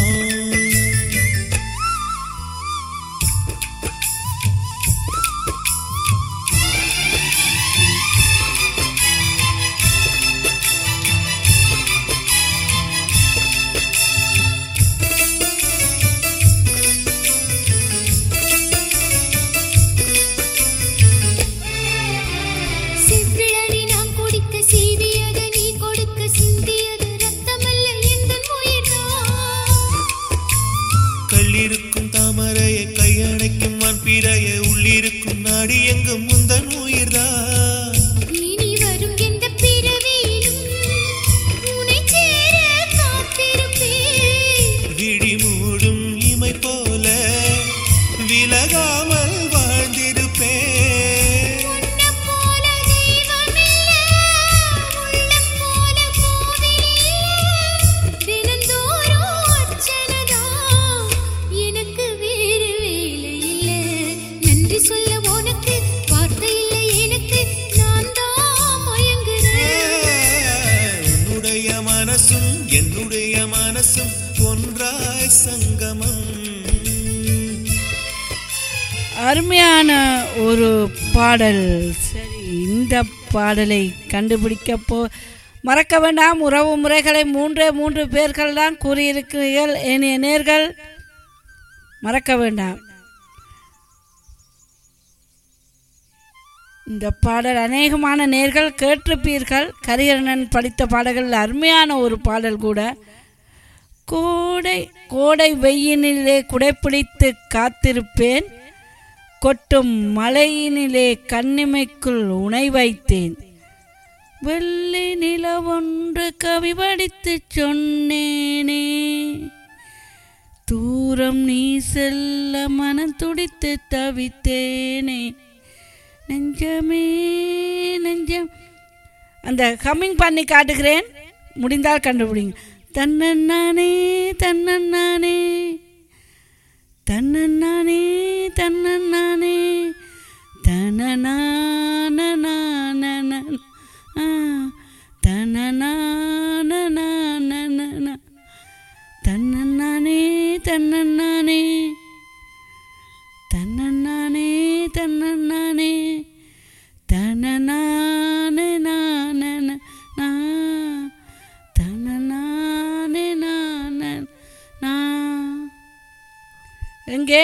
[SPEAKER 6] செவ்விழனி நாம் குடிக்க சீவியது நீ கொடுக்க சிந்தியது ரத்தமல்ல எந்தன் உயிர்தான்
[SPEAKER 5] கல்லிருக்கும் தாமரையை கையணைக்கும் வான்பிறைய உள்ளிருக்கும் நாடி எங்கும் முந்தன் உயிர்தான்
[SPEAKER 6] இனி வரும் எந்த பிறவியிலும் உன்னை சேர காத்திருப்பேன்
[SPEAKER 5] விழி மூடும் இமை போல விலகாமல் வாழ்ந்திருப்பேன்
[SPEAKER 6] உன்னை போல தெய்வமில்ல உள்ளம் போல கோவிலில்ல தினந்தோறும் அர்ச்சனை
[SPEAKER 5] என்னுடைய மனசும் ஒன்றாய் சங்கமம்
[SPEAKER 1] அருமையான ஒரு பாடல் சரி இந்த பாடலை கண்டுபிடிக்க போ மறக்க வேண்டாம் உறவு முறைகளை மூன்றே மூன்று பேர்கள் தான் கூறியிருக்கிறீர்கள் ஏனைய நேர்கள் மறக்க வேண்டாம் இந்த பாடல் அநேகமான நேர்கள் கேட்டிருப்பீர்கள் கரியரணன் படித்த பாடல்கள் அருமையான ஒரு பாடல் கூட கோடை கோடை வெயினிலே குடைப்பிடித்து காத்திருப்பேன் கொட்டும் மழையினிலே கண்ணிமைக்குள் உணை வைத்தேன் வெள்ளி நிலவொன்று கவி படித்துச் சொன்னேனே தூரம் நீ செல்ல மனம் துடித்து தவித்தேனே நெஞ்சமே நெஞ்சம் அந்த ஹம்மிங் பண்ணி காட்டுகிறேன் முடிந்தால் கண்டுபிடிங்க தன்னன்னானே தன்னன்னானே தன்னன்னானே தன்னன்னானே தனநானநானன ஆ தனநானநானன தன்னன்னானே தன்னன்னானே தன்னன்னானே தன்னன்னானே தனநானே நானன நா தனநானே நானன நா எங்கே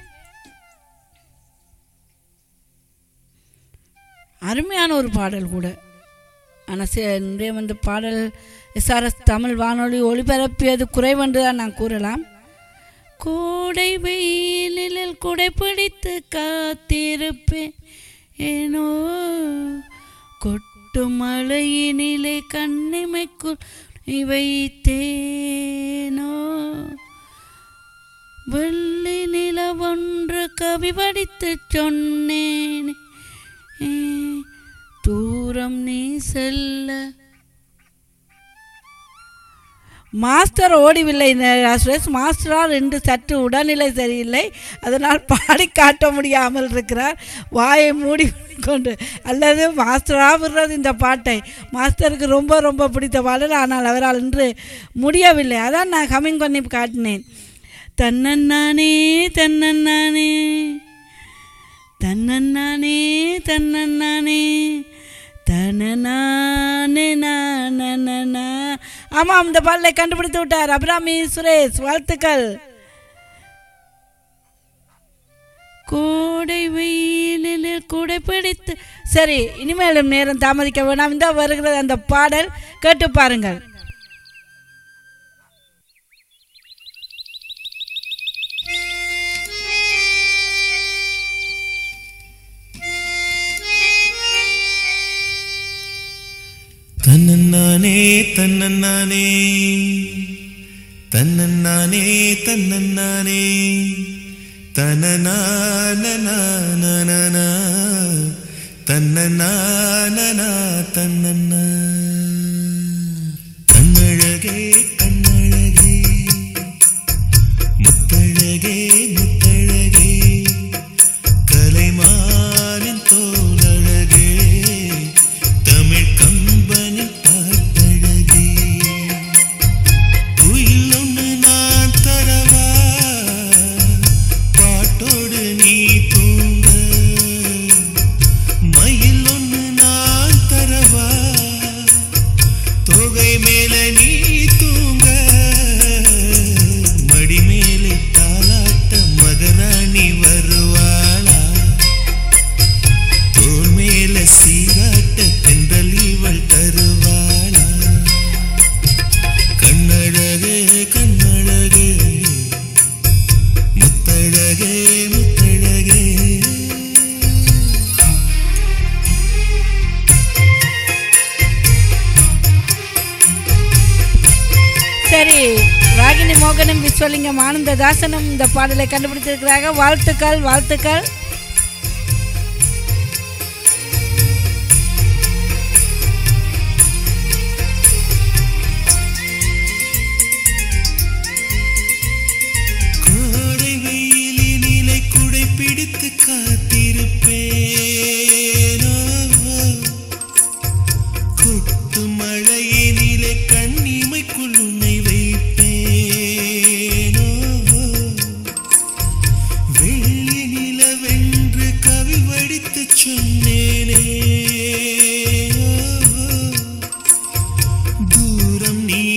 [SPEAKER 1] அருமையான ஒரு பாடல் கூட ஆனால் இன்றைய வந்து பாடல் எஸ்ஆர்எஸ் தமிழ் வானொலி ஒளிபரப்பியது குறைவென்று தான் நான் கூறலாம் கோடை வெயிலில் குடை பிடித்து காத்திருப்பேன் ஏனோ கொட்டு மழையினிலே கண்ணிமைக்குள் நீ வைத்தேனோ வெள்ளி நிலவொன்று கவி படித்து சொன்னேன் ஏ, தூரம் நீ செல்ல மாஸ்டர் ஓடிவில்லை இந்த சுரேஷ் மாஸ்டரால் இன்று சற்று உடல்நிலை சரியில்லை அதனால் பாடி காட்ட முடியாமல் இருக்கிறார் வாயை மூடி கொண்டு அல்லது மாஸ்டராக விடுறது இந்த பாட்டை மாஸ்டருக்கு ரொம்ப ரொம்ப பிடித்த பாடல் ஆனால் அவரால் இன்று முடியவில்லை அதான் நான் கமிங் பண்ணி காட்டினேன் தன்னன்னானே தன்னன்னானே தன்னன்னானே தன்னன்னானே தனநானே நானனா ஆமாம் இந்த பாடலை கண்டுபிடித்து விட்டார் அபிராமி சுரேஷ் வாழ்த்துக்கள் கோடை வெயிலில் கூடை பிடித்து சரி இனிமேலும் நேரம் தாமதிக்க வேணாம் இந்த வருகிறது அந்த பாடல் கேட்டு பாருங்கள்
[SPEAKER 5] தன்னன்னானே தன்னன்னானே தன்னன்னானே தன்னன்னானே தனநானநானனா தன்னநானனா தன்னன்னா கண்ணழகே கண்ணழகே முத்தழகே முத்தழகே கலைமானின் தோலழகே தமிழ் கம்பனின் பாட்டழகே குயில் ஒன்று நான் தரவா பாட்டோடு நீ தூங்க மயில் ஒன்று நான் தரவா தொகை மேல நீ தூங்க மடி மேலே தாலாட்ட மகராணி வருவாளா தோல் மேல சீராட்ட தென்றல் இவள் தருவாளா கண்ணழகே கண்ணழகே முத்தழகே முத்தழகே
[SPEAKER 1] சரி ராகினி மோகனும் விஸ்வலிங்கம் ஆனந்ததாசனும் இந்த பாடலை கண்டுபிடித்திருக்கிறாங்க வாழ்த்துக்கள் வாழ்த்துக்கள்
[SPEAKER 5] கோடை வெயிலினிலை குடை பிடித்து காத்திருப்பேனோ கொட்டு மழையினிலே கண்ணிமைக்குள் உன்னை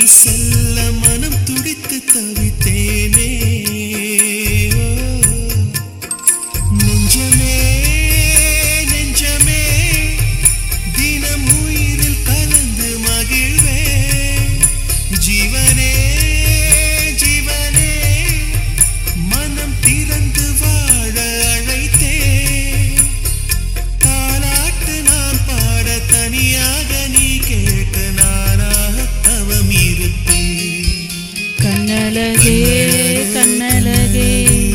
[SPEAKER 5] செல்ல மனம் துடித்து தவித்தேனே ஓ, நெஞ்சமே நெஞ்சமே தினம் உயிரில் கலந்து மகிழ்வே ஜீவனே ஜீவனே மனம் திறந்து வாழ அழைத்தே தாலாட்டு நான் பாட தனியாக நீ கேட்க நானாக தவம் இருப்பேன்
[SPEAKER 1] கண்ணழகே கண்ணழகே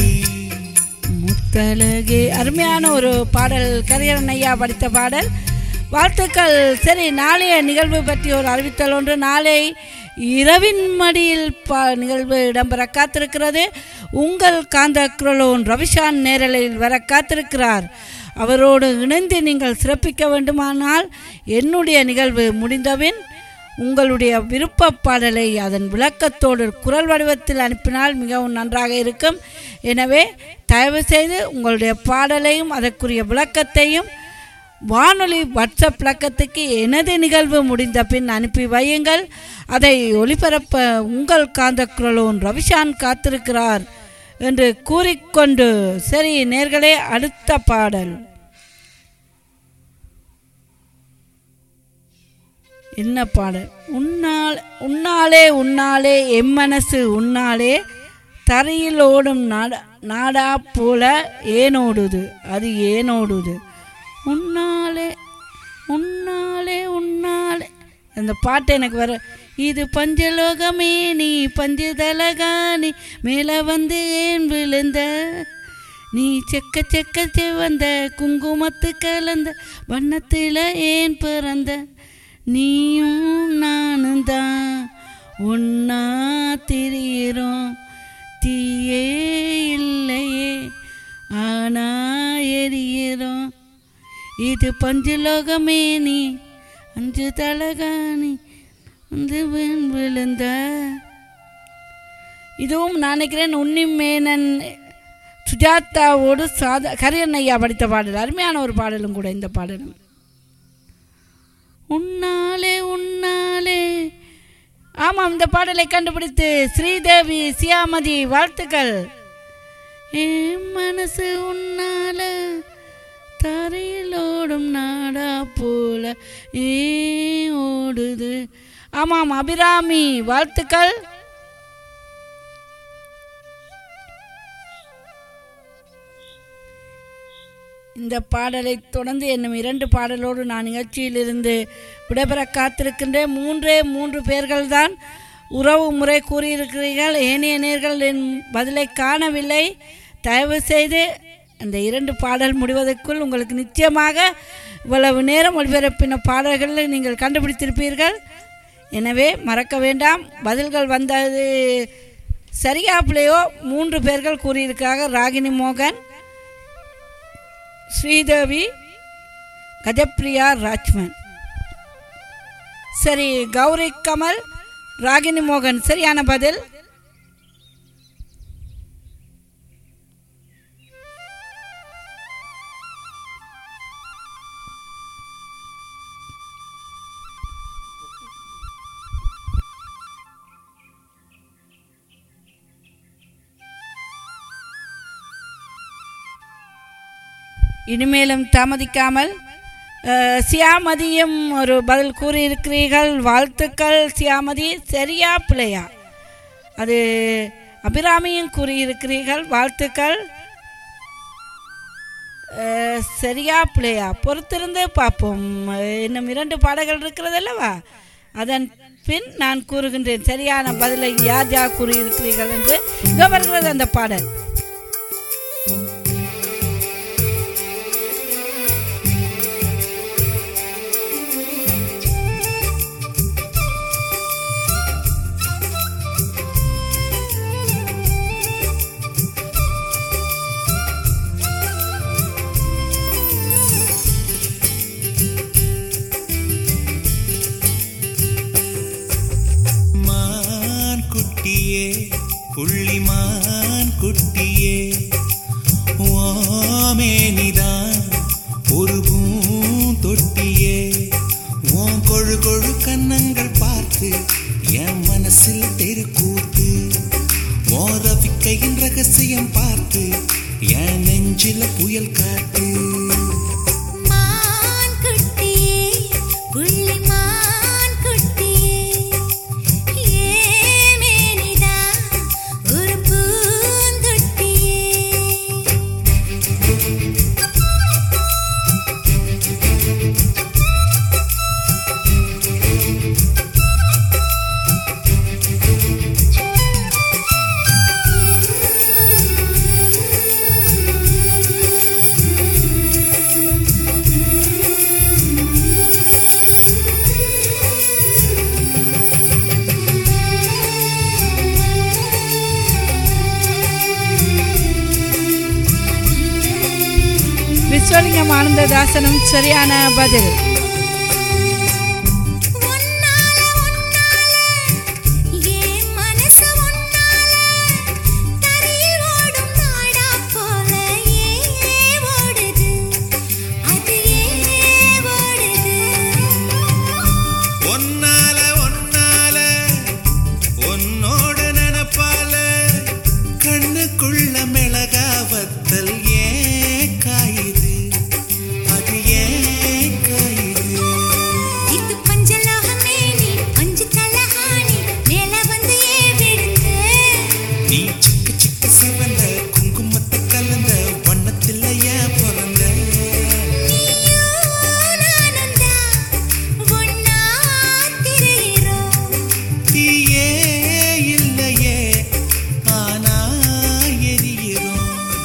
[SPEAKER 1] முத்தழகே அருமையான ஒரு பாடல் கரியரன் ஐயா படித்த பாடல் வாழ்த்துக்கள் சரி நாளைய நிகழ்வு பற்றி ஒரு அறிவித்தல் ஒன்று நாளை இரவின் மடியில் பா நிகழ்வு இடம்பெற காத்திருக்கிறது உங்கள் காந்த குரலோன் ரவிஷான் நேரலில் வர காத்திருக்கிறார் அவரோடு இணைந்து நீங்கள் சிறப்பிக்க வேண்டுமானால் என்னுடைய நிகழ்வு முடிந்தபின் உங்களுடைய விருப்ப பாடலை அதன் விளக்கத்தோடு குரல் வடிவத்தில் அனுப்பினால் மிகவும் நன்றாக இருக்கும் எனவே தயவுசெய்து உங்களுடைய பாடலையும் அதற்குரிய விளக்கத்தையும் வானொலி வாட்ஸ்அப் விளக்கத்துக்கு எனது நிகழ்வு முடிந்த பின் அனுப்பி வையுங்கள் அதை ஒளிபரப்ப உங்கள் காந்த குரலோன் ரவிஷான் காத்திருக்கிறார் என்று கூறிக்கொண்டு சரி நேர்களே அடுத்த பாடல் என்ன பாடல் உன்னால் உன்னாலே உன்னாலே எம் மனசு உன்னாலே தரையில் ஓடும் நாடா நாடா போல ஏனோடுது அது ஏனோடுது உன்னாலே உன்னாலே உன்னாலே அந்த பாட்டு எனக்கு வர இது பஞ்சலோகமே நீ பஞ்சதலகாணி மேலே வந்து ஏன் விழுந்த நீ செக்க செக்க செவந்த குங்குமத்து கலந்த வண்ணத்தில் ஏன் பிறந்த நீயும் நானும் தான் ஒன்னா திரியிறோம் தீயே இல்லையே ஆனா எரியிறோம் இது பஞ்சலோகமே நீ அஞ்சு தலகாணி வந்து வீண் விழுந்த இதுவும் நான் நினைக்கிறேன் உன்னி மேனன் சுஜாதாவோடு சாதா கரியன் ஐயா படித்த பாடல் அருமையான ஒரு பாடலும் கூட இந்த பாடலும் உன்னாலே உன்னாலே ஆமாம் இந்த பாடலை கண்டுபிடித்து ஸ்ரீதேவி சியாமதி வாழ்த்துக்கள் என் மனசு உன்னால தரையில் ஓடும் நாடா போல ஏ ஓடுது ஆமாம் அபிராமி வாழ்த்துக்கள் இந்த பாடலை தொடர்ந்து என்னும் இரண்டு பாடலோடு நான் நிகழ்ச்சியிலிருந்து விடைபெற காத்திருக்கின்றேன் மூன்றே மூன்று பேர்கள்தான் உறவு முறை கூறியிருக்கிறீர்கள் ஏனைய நேர்கள் என் பதிலை காணவில்லை தயவு செய்து அந்த இரண்டு பாடல் முடிவதற்குள் உங்களுக்கு நிச்சயமாக இவ்வளவு நேரம் ஒளிபரப்பின பாடல்களை நீங்கள் கண்டுபிடித்திருப்பீர்கள் எனவே மறக்க வேண்டாம் பதில்கள் வந்தது சரியாப்பிலையோ மூன்று பேர்கள் கூறியிருக்கிறாங்க ராகினி மோகன் ஸ்ரீதேவி கஜப்ரியா ராஜ்மன் சரி கௌரி கமல் ராகினி மோகன் சரியான பதில் இனிமேலும் தாமதிக்காமல் அஹ், சியாமதியும் ஒரு பதில் கூறியிருக்கிறீர்கள் வாழ்த்துக்கள் சியாமதி சரியா பிள்ளையா அது அபிராமியும் கூறியிருக்கிறீர்கள் வாழ்த்துக்கள் அஹ், சரியா பிள்ளையா பொறுத்திருந்து பார்ப்போம் அஹ், இன்னும் இரண்டு பாடல்கள் இருக்கிறதல்லவா அதன் பின் நான் கூறுகின்றேன் சரியான பதிலை யார் யார் கூறியிருக்கிறீர்கள் என்று இதோ வருகிறது அந்த பாடல்
[SPEAKER 5] மான் குட்டியே புள்ளிமான் குட்டியே ஓமேனிதான் ஒரு பூந்தொட்டியே உன் கொழு கொழு கன்னங்கள் பார்த்து என் மன மனசில் தெருக்கூத்து மோரவிக்கையின் ரகசியம் பார்த்து என் நெஞ்சில புயல் காத்து
[SPEAKER 6] மான் குட்டியே புள்ளி மான் குட்டியே ஏமேனிதா ஒரு பூந்தொட்டியே
[SPEAKER 1] விஸ்வலிங்கம் ஆனந்ததாசனும் சரியான பதில்
[SPEAKER 6] ஒன்னால ஒன்னால ஏன் மனசு ஒன்னால தரையில் ஓடும் நாடா போல ஏ ஓடுது அது ஏ ஓடுது
[SPEAKER 5] ஒன்னால ஒன்னால உன்னோட நினப்பால கண்ணுக்குள்ள மிளகாவத்தல் ஏன் காயுது அது ஏன் காயுது
[SPEAKER 6] இது பஞ்சலோகமே நீ அஞ்சு தலஹானி மேல வந்து ஏ விடுது
[SPEAKER 5] நீ சிக்கு சிக்கு சிவந்த குங்குமத்தை கலந்த வண்ணத்தில் ஏன் பிறந்த
[SPEAKER 6] நீயும் நானும் தான் ஒன்னா திரியிறோம்
[SPEAKER 5] தீயே இல்லையே ஆனா எரியிறோம்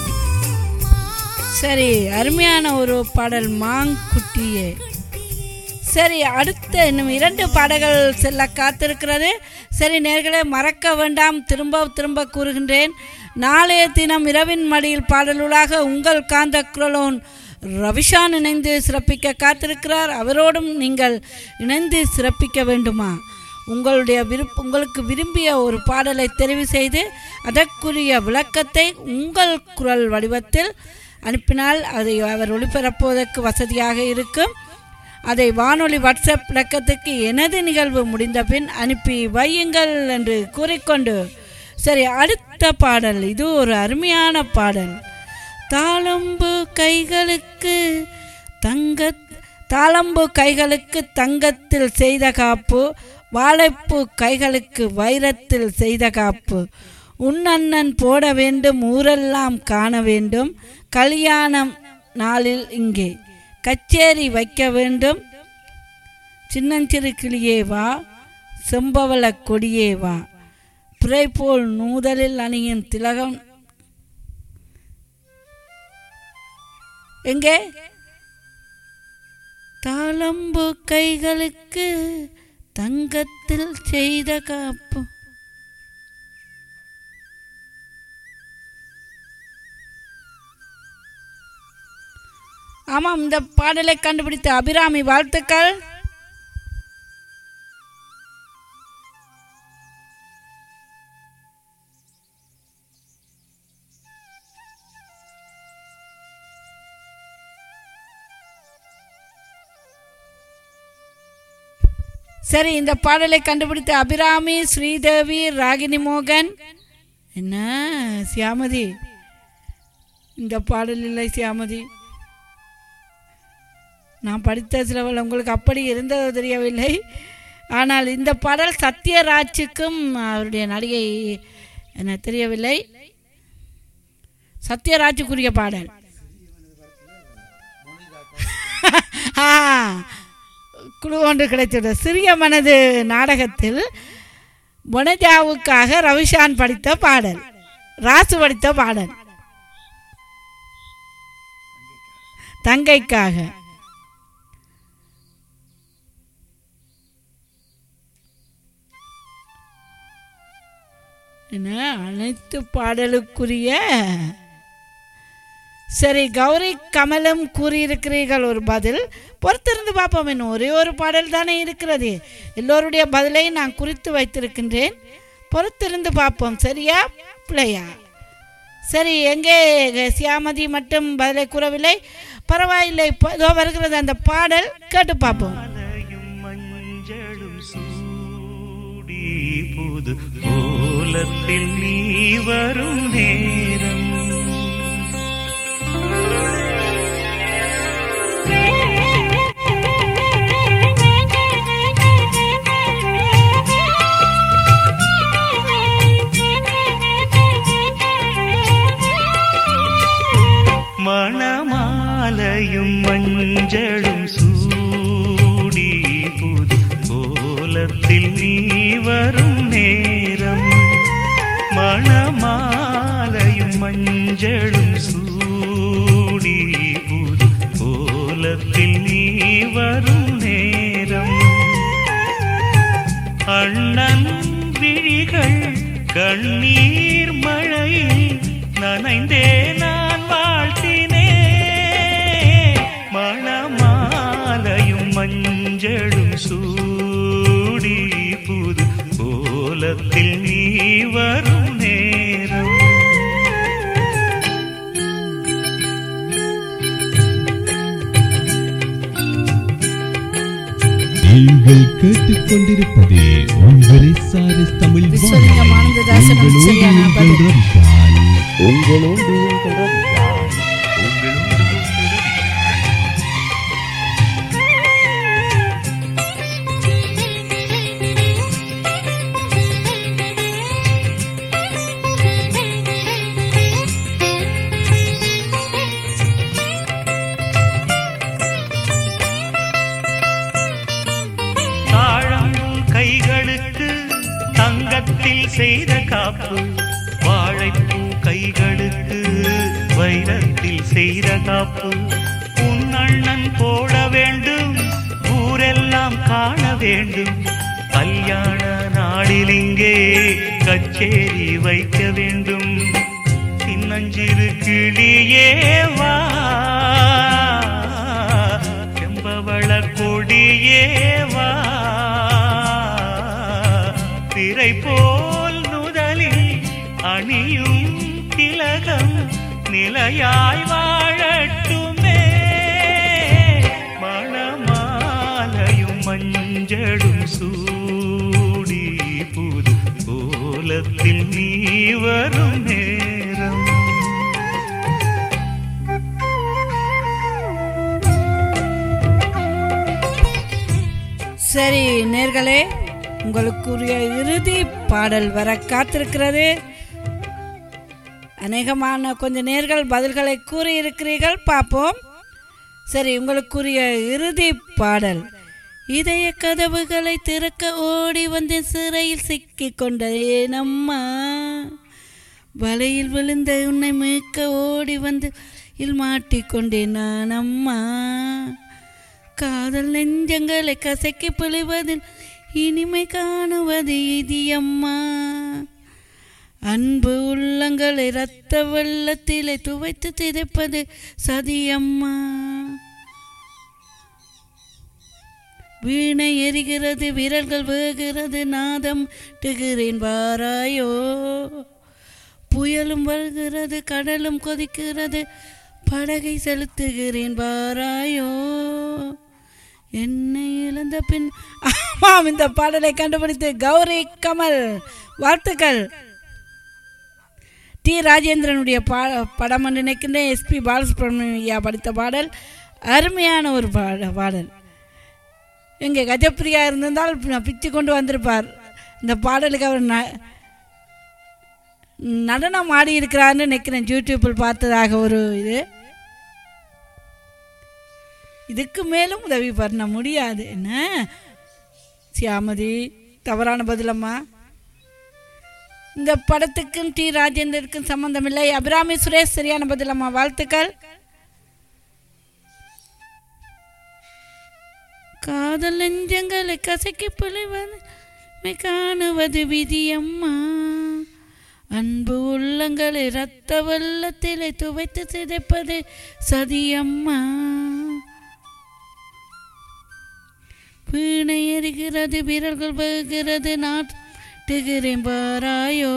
[SPEAKER 1] சரி அருமையான ஒரு பாடல் மாங்குட்டியே சரி அடுத்த இன்னும் இரண்டு பாடல்கள் செல்ல காத்திருக்கிறது சரி நேர்களே மறக்க வேண்டாம் திரும்ப திரும்ப கூறுகின்றேன் நாளைய தினம் இரவின் மடியில் பாடலுளாக உங்கள் காந்த குரலோன் ரவிஷான் இணைந்து சிறப்பிக்க காத்திருக்கிறார் அவரோடும் நீங்கள் இணைந்து சிறப்பிக்க வேண்டுமா உங்களுடைய விருப்ப உங்களுக்கு விரும்பிய ஒரு பாடலை தெரிவு செய்து அதற்குரிய விளக்கத்தை உங்கள் குரல் வடிவத்தில் அனுப்பினால் அதை அவர் ஒளிபரப்புவதற்கு வசதியாக இருக்கும் அதை வானொலி வாட்ஸ்அப் விளக்கத்துக்கு எனது நிகழ்வு முடிந்த பின் அனுப்பி வையுங்கள் என்று கூறிக்கொண்டு சரி அடுத்த பாடல் இது ஒரு அருமையான பாடல் தாளம்பு கைகளுக்கு தங்க தாளம்பு கைகளுக்கு தங்கத்தில் செய்த காப்பு வாழைப்பூ கைகளுக்கு வைரத்தில் செய்த காப்பு உன்னண்ணன் போட வேண்டும் ஊரெல்லாம் காண வேண்டும் கல்யாணம் நாளில் இங்கே கச்சேரி வைக்க வேண்டும் சின்னஞ்சிறு கிளியே வா செம்பவள கொடியே வா பிறை போல் நூதலில் அணியும் திலகம் எங்கே தாளம்பு கைகளுக்கு தங்கத்தில் செய்த காப்பு ஆமாம் இந்த பாடலை கண்டுபிடித்த அபிராமி வாழ்த்துக்கள் சரி இந்த பாடலை கண்டுபிடித்த அபிராமி ஸ்ரீதேவி ராகினி மோகன் என்ன சியாமதி இந்த பாடல் இல்லை சியாமதி நான் படித்த சிலவள் உங்களுக்கு அப்படி இருந்ததோ தெரியவில்லை ஆனால் இந்த பாடல் சத்யராஜுக்கும் அவருடைய நடிகை என்ன தெரியவில்லை சத்யராஜுக்குரிய பாடல் ஆ குழு ஒன்று கிடைத்தது சிறிய மனது நாடகத்தில் வனஜாவுக்காக ரவிஷான் படித்த பாடல் ராசு படித்த பாடல் தங்கைக்காக என்ன அனைத்து பாடலுக்குரிய சரி கௌரி கமலும் கூறியிருக்கிறீர்கள் ஒரு பதில் பொறுத்திருந்து பார்ப்போம் இன்னும் ஒரே ஒரு பாடல் தானே இருக்கிறது எல்லோருடைய பதிலையும் நான் குறித்து வைத்திருக்கின்றேன் பொறுத்திருந்து பார்ப்போம் சரியா பிள்ளையா சரி எங்கே சியாமதி மட்டும் பதிலை கூறவில்லை பரவாயில்லை இப்போ இதோ வருகிறது அந்த பாடல் கேட்டு பார்ப்போம்
[SPEAKER 2] மாலையும் மஞ்சளும் சூடி புது கோலத்தில் நீ வரும் நேரம் மணமாலையும் மஞ்சளும் சூடி புது கோலத்தில் நீ வரும் நேரம் மணமாலையும் மஞ்சளும் சூடி புது கோலத்தில் நீ வரும் நேரம் அண்ணன் விழிகள் கண்ணீர் மழையில் நனைந்தே நான் வாழ்த்தினே மணமாலையும் மஞ்சளும் சூடி புது கோலத்தில் நீ வரும் நேரம்
[SPEAKER 7] நீங்கள் கேட்டுக்கொண்டிருப்பது உங்களை சாரஸ் தமிழ்
[SPEAKER 1] விஸ்வலிங்கம்
[SPEAKER 7] வானொலி.
[SPEAKER 1] ஆனந்ததாசன்
[SPEAKER 7] உங்களோடு
[SPEAKER 1] சரியான
[SPEAKER 7] உங்கள்
[SPEAKER 1] பதில்.
[SPEAKER 7] ரவிஷான். உங்களோடு உங்கள் ரவிஷான்.
[SPEAKER 2] உங்களோடு உங்கள் ரவிஷான். தாழம்பூ கைகளுக்கு தங்கத்தில் செய்த காப்பு வாழைப்பூ கைகளுக்கு வைரத்தில் செய்த காப்பு உன் அண்ணன் போட வேண்டும் ஊரெல்லாம் காண வேண்டும் கல்யாண நாளில் இங்கே கச்சேரி வைக்க வேண்டும் சின்னஞ்சிறு கிளியே வா செம்பவள கொடியே வா திரை போல் நுதலில் அணியும் திலகம் நிலையாய் வாழட்டுமே மணமாலையும் மஞ்சளும் சூடி புது கோலத்தில் நீ வரும் நேரம்
[SPEAKER 1] சரி நேர்களே உங்களுக்குரிய இறுதி பாடல் வர காத்திருக்கிறது அநேகமான கொஞ்ச நேர்கள் பதில்களை கூறியிருக்கிறீர்கள் பார்ப்போம் சரி உங்களுக்குரிய இறுதி பாடல் இதய கதவுகளை திறக்க ஓடி வந்து சிறையில் சிக்கிக் கொண்டேன் அம்மா வலையில் விழுந்த உன்னை மீட்க ஓடி வந்து இல் மாட்டிக்கொண்டேன் நான் அம்மா காதல் நெஞ்சங்களை கசக்கி பிழிவதில் இனிமை காணுவது இது அம்மா அன்பு உள்ளங்களை இரத்த வெள்ளத்திலே துவைத்து திதைப்பது சதியம்மா வீணை எரிகிறது விரல்கள் வேகிறது நாதம் டுகிறேன் வாராயோ புயலும் வருகிறது கடலும் கொதிக்கிறது படகை செலுத்துகிறேன் வாராயோ என்னை இழந்த பின் ஆமாம் இந்த பாடலை கண்டுபிடித்து கௌரி கமல் வாழ்த்துக்கள் டி ராஜேந்திரனுடைய பா படம் என்று நினைக்கின்றேன் எஸ்பி பாலசுப்ரமணியம் ஐயா படித்த பாடல் அருமையான ஒரு பாட பாடல் எங்கே கஜப்பிரியா இருந்திருந்தால் பி- பிச்சு கொண்டு வந்திருப்பார் இந்த பாடலுக்கு அவர் ந நடனம் ஆடி இருக்கிறார்னு நினைக்கிறேன் யூடியூப்பில் பார்த்ததாக ஒரு இது இதுக்கு மேலும் உதவி பண்ண முடியாது என்ன சியாமதி தவறான பதிலம்மா இந்த படத்துக்கும் டி ராஜேந்தருக்கும் சம்பந்தமில்லை அபிராமி சுரேஷ் சரியான பதிலம்மா வாழ்த்துக்கள் காதல் நெஞ்சங்களை கசக்கி பிழைவது காணுவது விதியம்மா அன்பு உள்ளங்களை இரத்த வெள்ளத்திலே துவைத்து சிதைப்பது சதியம்மா வீணை எரிகிறது விரல்கள் வேகிறது நாட்டுகிறேன் பாராயோ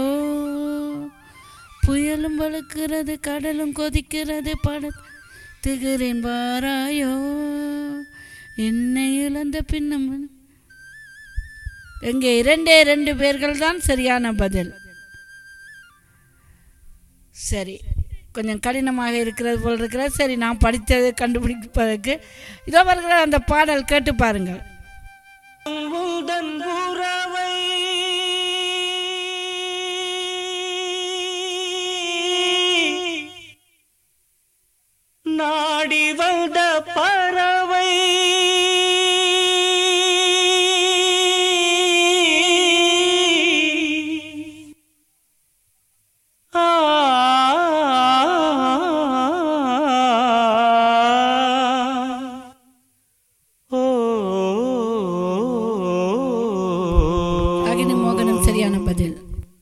[SPEAKER 1] புயலும் வழுக்கிறது கடலும் கொதிக்கிறது படத்துகிறேன் பாராயோ என்னை இழந்த பின்னம் இங்கே இரண்டே ரெண்டு பேர்கள் தான் சரியான பதில் சரி கொஞ்சம் கடினமாக இருக்கிறது போல் இருக்கிறது சரி நான் படித்தது கண்டுபிடிப்பதற்கு இதோ வருகிற அந்த பாடல் கேட்டு பாருங்கள்
[SPEAKER 8] உந்தன் உறவை நாடி வந்த பறவை ஆ ஓ
[SPEAKER 1] அகினி மோகனம் சரியான பதில்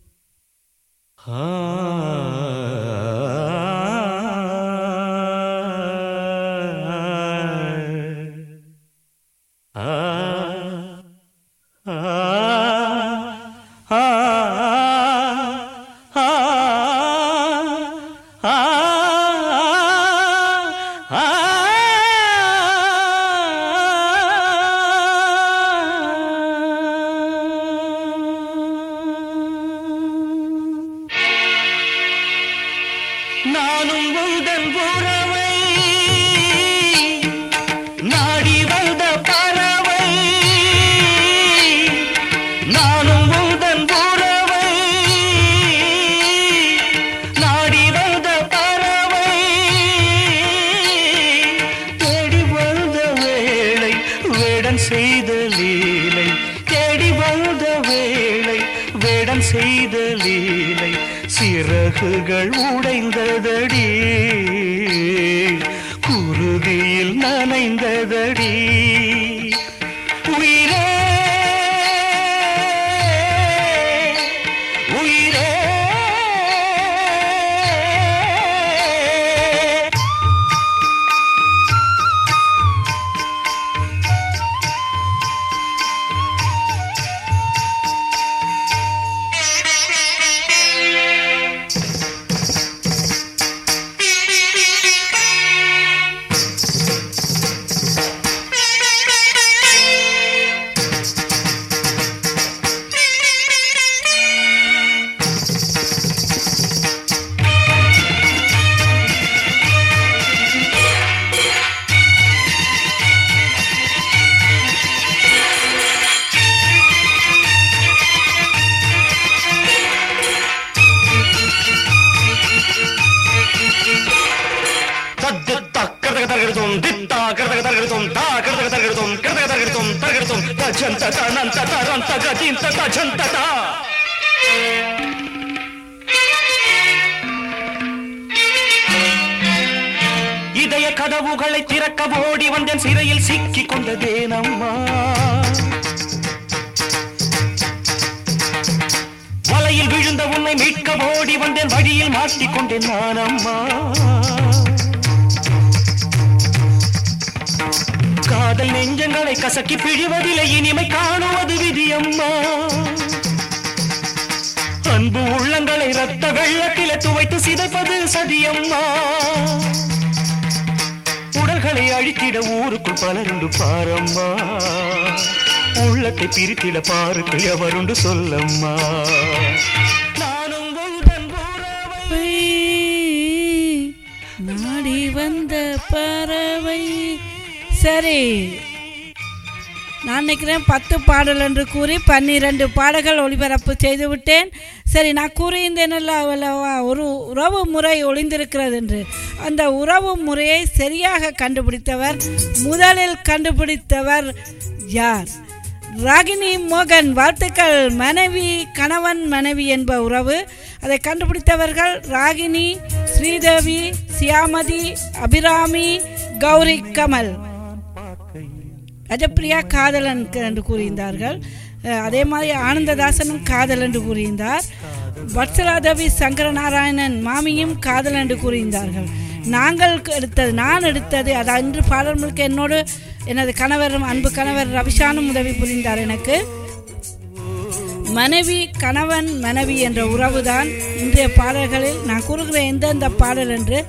[SPEAKER 8] நானும் உந்தன் உறவை நாடி வந்த பறவை நானும் உந்தன் உறவை நாடி வந்த பறவை தேடி வந்த வேளை வேடன் செய்த லீலை தேடி வந்த வேளை வேடன் செய்த லீலை சிறகுகள் உடைந்ததடி குருதியில் நனைந்ததடி உயிரே உயிரே தத்து தக்கரதக தரகெடுத்தோம் தித்தா கரதக தரகெடுத்தோம் தா கரதக தரகெடுத்தோம் கரதக தரகெடுத்தோம் தரகெடுத்தோம் தஜந்த தனந்த தரந்த கதிந்த தஜந்த தா இதய கதவுகளை திறக்க ஓடி வந்தேன் சிறையில் சிக்கிக் கொண்டதேனம்மா வலையில் விழுந்த உன்னை மீட்க ஓடி வந்தேன் வழியில் மாட்டிக்கொண்டேன் நான் அம்மா காதல் நெஞ்சங்களை கசக்கி பிழிவதில்லை இனிமை காணுவது விதியம்மா அன்பு உள்ளங்களை ரத்த வெள்ளத்தில துவைத்து சிதைப்பது சதியம்மா உடல்களை அழித்திட ஊருக்குள் பலருண்டு பாரம்மா உள்ளத்தை பிரித்திட பாருக்கு எவருண்டு சொல்லம்மா நானும் உந்தன் உறவை
[SPEAKER 1] நாடி வந்த பறவை சரி நான் நினைக்கிறேன் பத்து பாடல் என்று கூறி பன்னிரண்டு பாடல்கள் ஒளிபரப்பு செய்து விட்டேன் சரி நான் கூறியிருந்தேன் அல்லவா ஒரு உறவு முறை ஒளிந்திருக்கிறது என்று அந்த உறவு முறையை சரியாக கண்டுபிடித்தவர் முதலில் கண்டுபிடித்தவர் யார் ராகினி மோகன் வாழ்த்துக்கள் மனைவி கணவன் மனைவி என்ப உறவு அதை கண்டுபிடித்தவர்கள் ராகினி ஸ்ரீதேவி சியாமதி அபிராமி கௌரி கமல் கஜப்பிரியா காதலன் க- என்று கூறியிருந்தார்கள் அஹ், அதே மாதிரி ஆனந்ததாசனும் காதல் என்று கூறியிருந்தார் வத்சலாதேவி சங்கரநாராயணன் மாமியும் காதல் என்று கூறியிருந்தார்கள் நாங்கள் எடுத்தது நான் எடுத்தது அது அன்று பாடல் முழுக்க என்னோடு எனது கணவர் அன்பு கணவர் ரவிஷானும் உதவி புரிந்தார் எனக்கு மனைவி கணவன் மனைவி என்ற உறவுதான் இன்றைய பாடல்களில் நான் கூறுகிற எந்தெந்த பாடல் என்று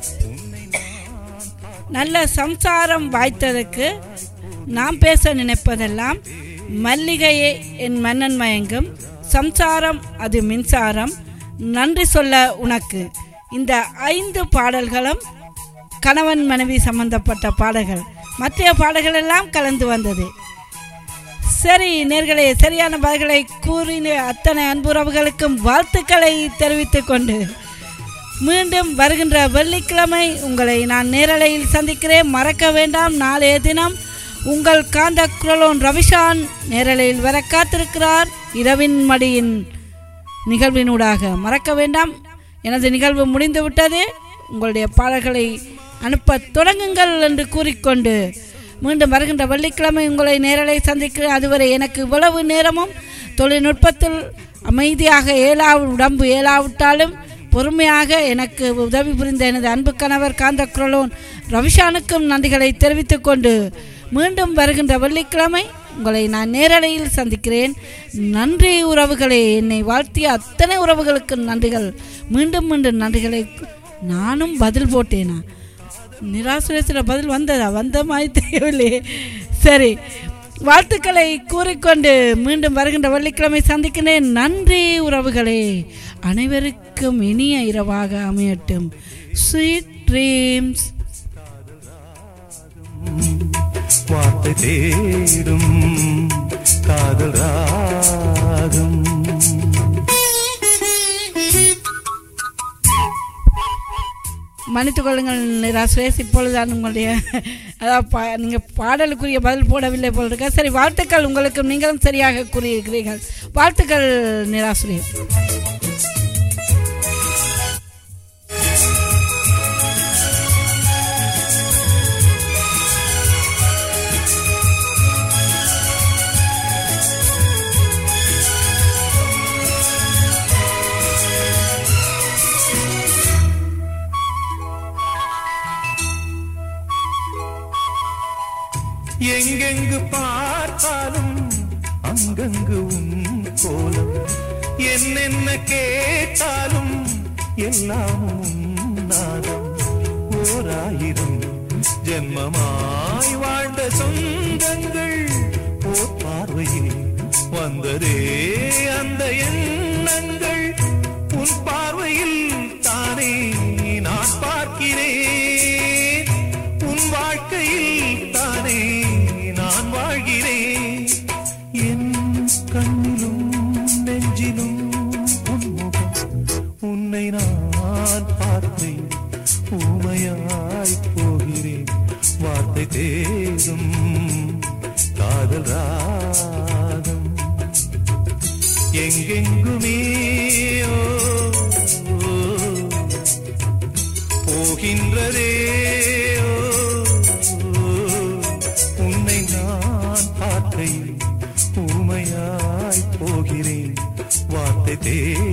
[SPEAKER 1] நல்ல சம்சாரம் வாய்த்ததற்கு நாம் பேச நினைப்பதெல்லாம் மல்லிகையே என் மன்னன் மயங்கும் சம்சாரம் அது மின்சாரம் நன்றி சொல்ல உனக்கு இந்த ஐந்து பாடல்களும் கணவன் மனைவி சம்பந்தப்பட்ட பாடல்கள் மற்ற பாடல்கள் எல்லாம் கலந்து வந்தது சரி நேர்களே சரியான பதில்களை கூறின அத்தனை அன்புறவுகளுக்கும் வாழ்த்துக்களை தெரிவித்துக் கொண்டு மீண்டும் வருகின்ற வெள்ளிக்கிழமை உங்களை நான் நேரலையில் சந்திக்கிறேன் மறக்க வேண்டாம் நாளைய தினம் உங்கள் காந்த குரலோன் ரவிஷான் நேரலையில் வர காத்திருக்கிறார் இரவின் மடியின் நிகழ்வினூடாக மறக்க வேண்டாம் எனது நிகழ்வு முடிந்துவிட்டது உங்களுடைய பாடல்களை அனுப்ப தொடங்குங்கள் என்று கூறிக்கொண்டு மீண்டும் வருகின்ற வெள்ளிக்கிழமை உங்களை நேரலை சந்திக்கிறேன் அதுவரை எனக்கு இவ்வளவு நேரமும் தொழில்நுட்பத்தில் அமைதியாக ஏலா உடம்பு ஏலாவிட்டாலும் பொறுமையாக எனக்கு உதவி புரிந்த எனது அன்பு கணவர் காந்த குரலோன் ரவிஷானுக்கும் நன்றிகளை தெரிவித்துக் கொண்டு மீண்டும் வருகின்ற வெள்ளிக்கிழமை உங்களை நான் நேரலையில் சந்திக்கிறேன் நன்றி உறவுகளே என்னை வாழ்த்திய அத்தனை உறவுகளுக்கு நன்றிகள் மீண்டும் மீண்டும் நன்றிகளை நானும் பதில் போட்டேனா நிராசுரேசில் பதில் வந்ததா வந்த மாதிரி தெரியவில்லையே சரி வாழ்த்துக்களை கூறிக்கொண்டு மீண்டும் வருகின்ற வெள்ளிக்கிழமை சந்திக்கிறேன் நன்றி உறவுகளே அனைவருக்கும் இனிய இரவாக அமையட்டும் ஸ்வீட் ட்ரீம்ஸ்
[SPEAKER 2] வார்த்தை தேடும் காதல் ராகம்
[SPEAKER 1] மன்னித்துக் கொள்ளுங்கள் நிராசுரேஸ் இப்பொழுதுதான் உங்களுடைய அதாவது பா நீங்கள் பாடலுக்குரிய பதில் போடவில்லை போல் இருக்க சரி வாழ்த்துக்கள் உங்களுக்கு நீங்களும் சரியாக கூறியிருக்கிறீர்கள் வாழ்த்துக்கள் நிராசுரேஸ்
[SPEAKER 2] எங்கெங்கு பார்த்தாலும் அங்கங்கு உன் கோலம் என்னென்ன கேட்டாலும் எல்லாம் உன் நாதம் ஓராயிரம் ஜென்மமாய் வாழ்ந்த சொந்தங்கள் ஓர் பார்வையில் வந்ததே அந்த எண்ணங்கள் உன் பார்வையில் தானே நான் பார்க்கிறேன் உன் வாழ்க்கையில் தானே நான் வாழ்கிறேன் என் கண்ணிலும் நெஞ்சிலும் உன்முகம் உன்னை நான் பார்த்தேன் ஊமையாய் போகிறேன் வார்த்தை தேடும் காதல் ராகம் எங்கெங்குமே ஓ, ஓ, போகின்றதே ஓ, ஓ, உன்னை நான் பார்க்கையில் ஊமையாய் போகிறேன் வார்த்தை தே